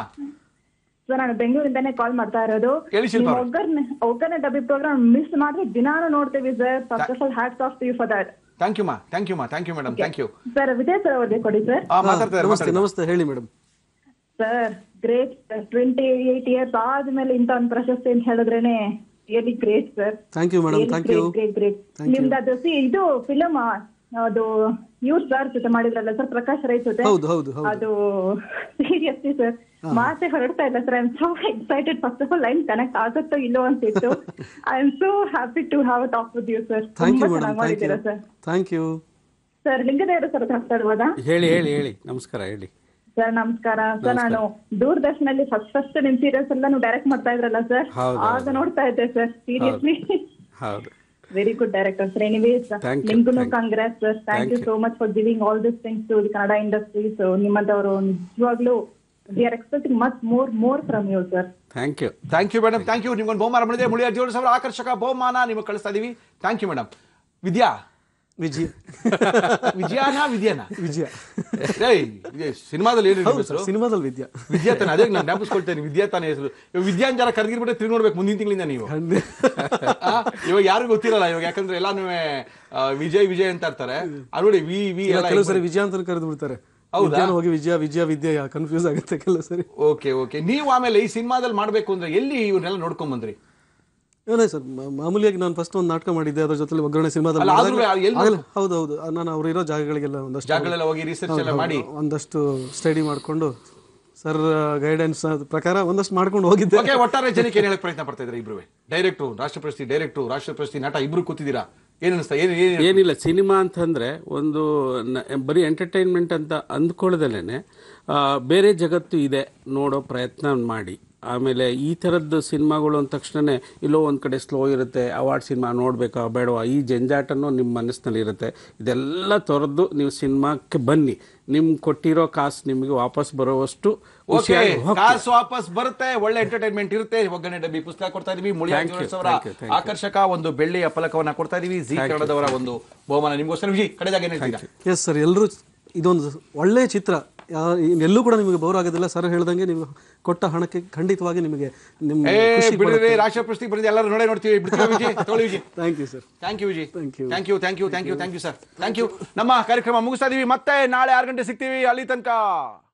ಸರ್ ನಾನು ಬೆಂಗಳೂರಿಂದಾನೇ ಕಾಲ್ ಮಾಡ್ತಾ ಇರೋದು ಹೇಳಿ ಶಿಲ್ಪಾ ಅವ್ರೆ. ಒಗ್ಗರ್ನೆ ಒಗ್ಗರ್ನೆ ಡಬ್ಬಿ ಪ್ರೋಗ್ರಾಮ್ ಮಿಸ್ ಮಾಡಿದ್ರೆ ದಿನಾನು ನೋಡ್ತೀವಿ sir first of all hats off you for that thank you ಮಾ ಥ್ಯಾಂಕ್ ಯು ಮಾ thank you madam thank you sir Vijay sir ಅವ್ರಿಗೆ ಕೊಡಿ ಸರ್ ಮಾತಾಡ್ತಾರೆ ನಮಸ್ತೆ ನಮಸ್ತೆ ಹೇಳಿ madam sir great twenty eight years ಆದ್ಮೇಲೆ ಇಂತ ಒಂದು ಪ್ರಶಸ್ತಿ ಅಂತ ಹೇಳಿದ್ರೇನೆ really great sir thank you madam thank you great great ನಿಮ್ದು ಅದು ಸಿ ಇದು ಫಿಲಮ್ ಅದು ಇವ್ರ ಸರ್ ಜೊತೆ ಮಾಡಿದ್ರಲ್ಲ ಸರ್ ಪ್ರಕಾಶ್ ರೈ ಜೊತೆ ಹೌದು ಹೌದು ಹೌದು ಅದು ಸೀರಿಯಸ್ಲಿ ಸರ್ ಮಾತೆ ಹೊರಡ್ತಾ ಇಲ್ಲ sir I am so excited first of all line connect ಆಗುತ್ತೋ ಇಲ್ಲೋ ಅಂತಿತ್ತು I am so happy to have a talk with you sir thank you ತುಂಬಾ ಮೇಡಮ್ ಚೆನ್ನಾಗಿ ಥ್ಯಾಂಕ್ ಯು ಮಾಡಿದ್ದೀರಾ sir thank you sir Lingadevaru sir ಹತ್ರ ಮಾತಾಡ್ಬೋದಾ ಹೇಳಿ ಹೇಳಿ ಹೇಳಿ ನಮಸ್ಕಾರ ಹೇಳಿ ಸರ್ ನಮಸ್ಕಾರ ಸರ್ ನಾನು ದೂರದರ್ಶನಲ್ಲಿ ಫಸ್ಟ್ ಫಸ್ಟ್ ನಿಮ್ ಸೀರಿಯಲ್ಸ್ ಎಲ್ಲ ನೀವು ಡೈರೆಕ್ಟ್ ಮಾಡ್ತಾ ಇದ್ರಲ್ಲ ಸರ್ ಹೌದು, ಆಗ ನೋಡ್ತಾ ಇದ್ದೆ ಸರ್ ಸೀರಿಯಸ್ಲಿ ಹೌದು very good director sir anyways Thank you, ನಿಮ್ಗೂ thank you. Congrats sir thank Thank you you. So much for giving all this things to the Kannada industry so ನಿಮ್ಮಂತವರು ನಿಜವಾಗ್ಲೂ we are expecting much more more from you sir thank you thank you madam thank you ನಿಮ್ಗೊಂದು ಬಹುಮಾನ ಮಾಡಿದೆ ಮುಳಿಯ ಜೋಡಿ ಸಾವಿರ ಆಕರ್ಷಕ ಬಹುಮಾನ ನಿಮಗೆ ಕಳಿಸ್ತಾ ಇದೀವಿ thank you madam Vidya Vijaya ವಿಜಯಾನ ವಿದ್ಯಾನ ವಿಜಯ ಏಯ್ ವಿಜಯ್, ಸಿನಿಮಾದಲ್ಲಿ ಏನು ಹೌದು ಹೆಸರು ಸರ್ ಸಿನಿಮಾದಲ್ಲಿ ವಿದ್ಯಾ ವಿದ್ಯಾ ತಾನೆ ಅದೇ ನಾನು ಜ್ಞಾಪಿಸ್ಕೊಳ್ತೇನೆ ವಿದ್ಯಾ ತಾನೆ ಹೆಸರು ಇವಾಗ ವಿದ್ಯಾ ಅಂತ ಕರ್ಗಿರ್ಬಿಟ್ಟೆ ತಿರುಗಿ ನೋಡ್ಬೇಕು ಮುಂದಿನ ತಿಂಗಳಿಂದ ನೀವು ಆ, ಇವಾಗ ಯಾರಿಗೂ ಗೊತ್ತಿರಲ್ಲ ಇವಾಗ ಯಾಕಂದ್ರೆ ಎಲ್ಲಾನು ವಿಜಯ್ ವಿಜಯ್ ಅಂತ ಇರ್ತಾರೆ ಆ ನೋಡಿ ವಿ ವಿ ಇಲ್ಲ, ಎಲ್ಲ ಕೆಲವು ಸರಿ ವಿಜಯ ಅಂತ ಕರೆದು ಬಿಡ್ತಾರೆ ಹೌದಾ? ವಿದ್ಯಾನ ಹೋಗಿ ವಿಜಯ ವಿಜಯ ವಿದ್ಯಾ ಕನ್ಫ್ಯೂಸ್ ಆಗುತ್ತೆ ಕೆಲವು ಸರಿ ಓಕೆ ಓಕೆ ನೀವು ಆಮೇಲೆ ಈ ಸಿನಿಮಾದಲ್ಲಿ ಮಾಡ್ಬೇಕು ಅಂದ್ರೆ ಎಲ್ಲಿ ಇವ್ರನ್ನೆಲ್ಲ ನೋಡ್ಕೊಂಡ್ ಬಂದ್ರಿ ಏನೇ ಸರ್ ಮಾ- ಮಾಮೂಲಿಯಾಗಿ ನಾನು ಫಸ್ಟ್ ಒಂದು ನಾಟಕ ಮಾಡಿದ್ದೆ ಅದ್ರ ಜೊತೆ ಒಗ್ಗರಣೆ ಸಿನಿಮಾದಲ್ಲಿ ಅಲ್ಲ, ಆದ್ರೂ ಮಾಡಿದಾಗ- ಎಲ್ಲಿ ಆಗಲೇ- ಹೌದು ಹೌದು ನಾನು ಅವ್ರು ಇರೋ ಜಾಗಗಳಿಗೆಲ್ಲ ಒಂದಷ್ಟು ಜಾಗಗಳೆಲ್ಲ ಹೋಗಿ ರಿಸರ್ಚ್ ಎಲ್ಲ ಹೌದು, ಮಾಡಿ ಹೌದು. ಒಂದಷ್ಟು ಸ್ಟಡಿ ಮಾಡಿಕೊಂಡು ಸರ್ ಗೈಡೆನ್ಸ್ ಪ್ರಕಾರ ಒಂದಷ್ಟು ಮಾಡ್ಕೊಂಡು ಹೋಗಿದ್ದೆ ಓಕೆ ಒಟ್ಟಾರೆ ಜನಕ್ಕೆ ಏನ್ ಹೇಳಕ್ ಪ್ರಯತ್ನ ಪಡ್ತಾ ಇದ್ರೆ ಇಬ್ರು ಡೈರೆಕ್ಟ್ರು ರಾಷ್ಟ್ರ ಪ್ರಶಸ್ತಿ ಡೈರೆಕ್ಟ್ರು ರಾಷ್ಟ್ರ ಪ್ರಶಸ್ತಿ ನಟ ಇಬ್ರು ಕೂತಿದ್ದೀರಾ ಏನ್ ಅನಿಸ್ತಾ ಏನ್ ಏನ್ ಏನಿಲ್ಲ ಸಿನಿಮಾ ಅಂತಂದ್ರೆ ಒಂದು ನ- ಬರೀ ಎಂಟರ್ಟೈನ್ಮೆಂಟ್ ಅಂತ ಅಂದ್ಕೊಳ್ಳದಲ್ಲೇ ಬೇರೆ ಜಗತ್ತು ಇದೆ ನೋಡೋ ಪ್ರಯತ್ನ ಮಾಡಿ ಆಮೇಲೆ ಈ ಥರದ್ದು ಸಿನಿಮಾಗಳು ಅಂದ ತಕ್ಷಣನೇ ಇಲ್ಲೋ ಒಂದು ಕಡೆ ಸ್ಲೋ ಇರುತ್ತೆ ಅವಾರ್ಡ್ ಸಿನಿಮಾ ನೋಡ್ಬೇಕಾ ಬೇಡವಾ ಈ ಜಂಜಾಟನೂ ನಿಮ್ಮ ಮನಸ್ಸಿನಲ್ಲಿ ಇರುತ್ತೆ ಇದೆಲ್ಲ ತೊರೆದು ನೀವು ಸಿನಿಮಾಕ್ಕೆ ಬನ್ನಿ ನಿಮ್ಗೆ ಕೊಟ್ಟಿರೋ ಕಾಸು ನಿಮಗೆ ವಾಪಸ್ ಬರೋವಷ್ಟು ಓಕೆ ಖುಷಿಯಾಗಿ ಹೋಗ್ತೀರಾ. ಕಾಸು ವಾಪಸ್ ಬರುತ್ತೆ ಒಳ್ಳೆ ಎಂಟರ್ಟೈನ್ಮೆಂಟ್ ಇರುತ್ತೆ ಒಗ್ಗರಣೆ ಡಬ್ಬಿ ಪುಸ್ತಕ ಕೊಡ್ತಾ ಇದೀವಿ ಮುಳಿಯ Thank you, ಅವರ thank you, thank you. ಆಕರ್ಷಕ ಒಂದು ಬೆಳ್ಳಿಯ ಫಲಕವನ್ನ ಕೊಡ್ತಾ ಇದೀವಿ ಜಿ ಕನ್ನಡದವರ ಒಂದು ಬಹುಮಾನ ನಿಮ್ಗೋಸ್ಕರ ವಿಜಯ್ ಕಡೆದಾಗ ಏನ್ ಹೇಳ್ತೀರಾ ಎಸ್ ಸರ್ ಎಲ್ಲರೂ ಇದೊಂದು ಒಳ್ಳೆಯ ಚಿತ್ರ ಯಾ- ಎಲ್ಲೂ ಕೂಡ ನಿಮಗೆ ಬೋರ್ ಆಗೋದಿಲ್ಲ ಸರ್ ಹೇಳ್ದಂಗೆ ನೀವು ಕೊಟ್ಟ ಹಣಕ್ಕೆ ಖಂಡಿತವಾಗಿ ನಿಮಗೆ ನಿಮ್ಮ ಏ ಖುಷಿ ಬಿಡ್ರಿ ರಾಷ್ಟ್ರ ಪ್ರಶಸ್ತಿ ಬರೆದು ಎಲ್ಲರೂ ನೋಡೇ ನೋಡ್ತೀವಿ ಬಿಡ್ತೀವಿ ವಿಜಯ್ ತಗೊಳ್ಳಿ Vijay thank you sir thank you Vijay Thank you. Thank you thank you thank you thank you sir thank you ನಮ್ಮ ಕಾರ್ಯಕ್ರಮ ಮುಗಿಸ್ತಾ ಇದೀವಿ ಮತ್ತೆ ನಾಳೆ ಆರು ಗಂಟೆ ಸಿಗ್ತೀವಿ ಅಲ್ಲಿ ತನಕ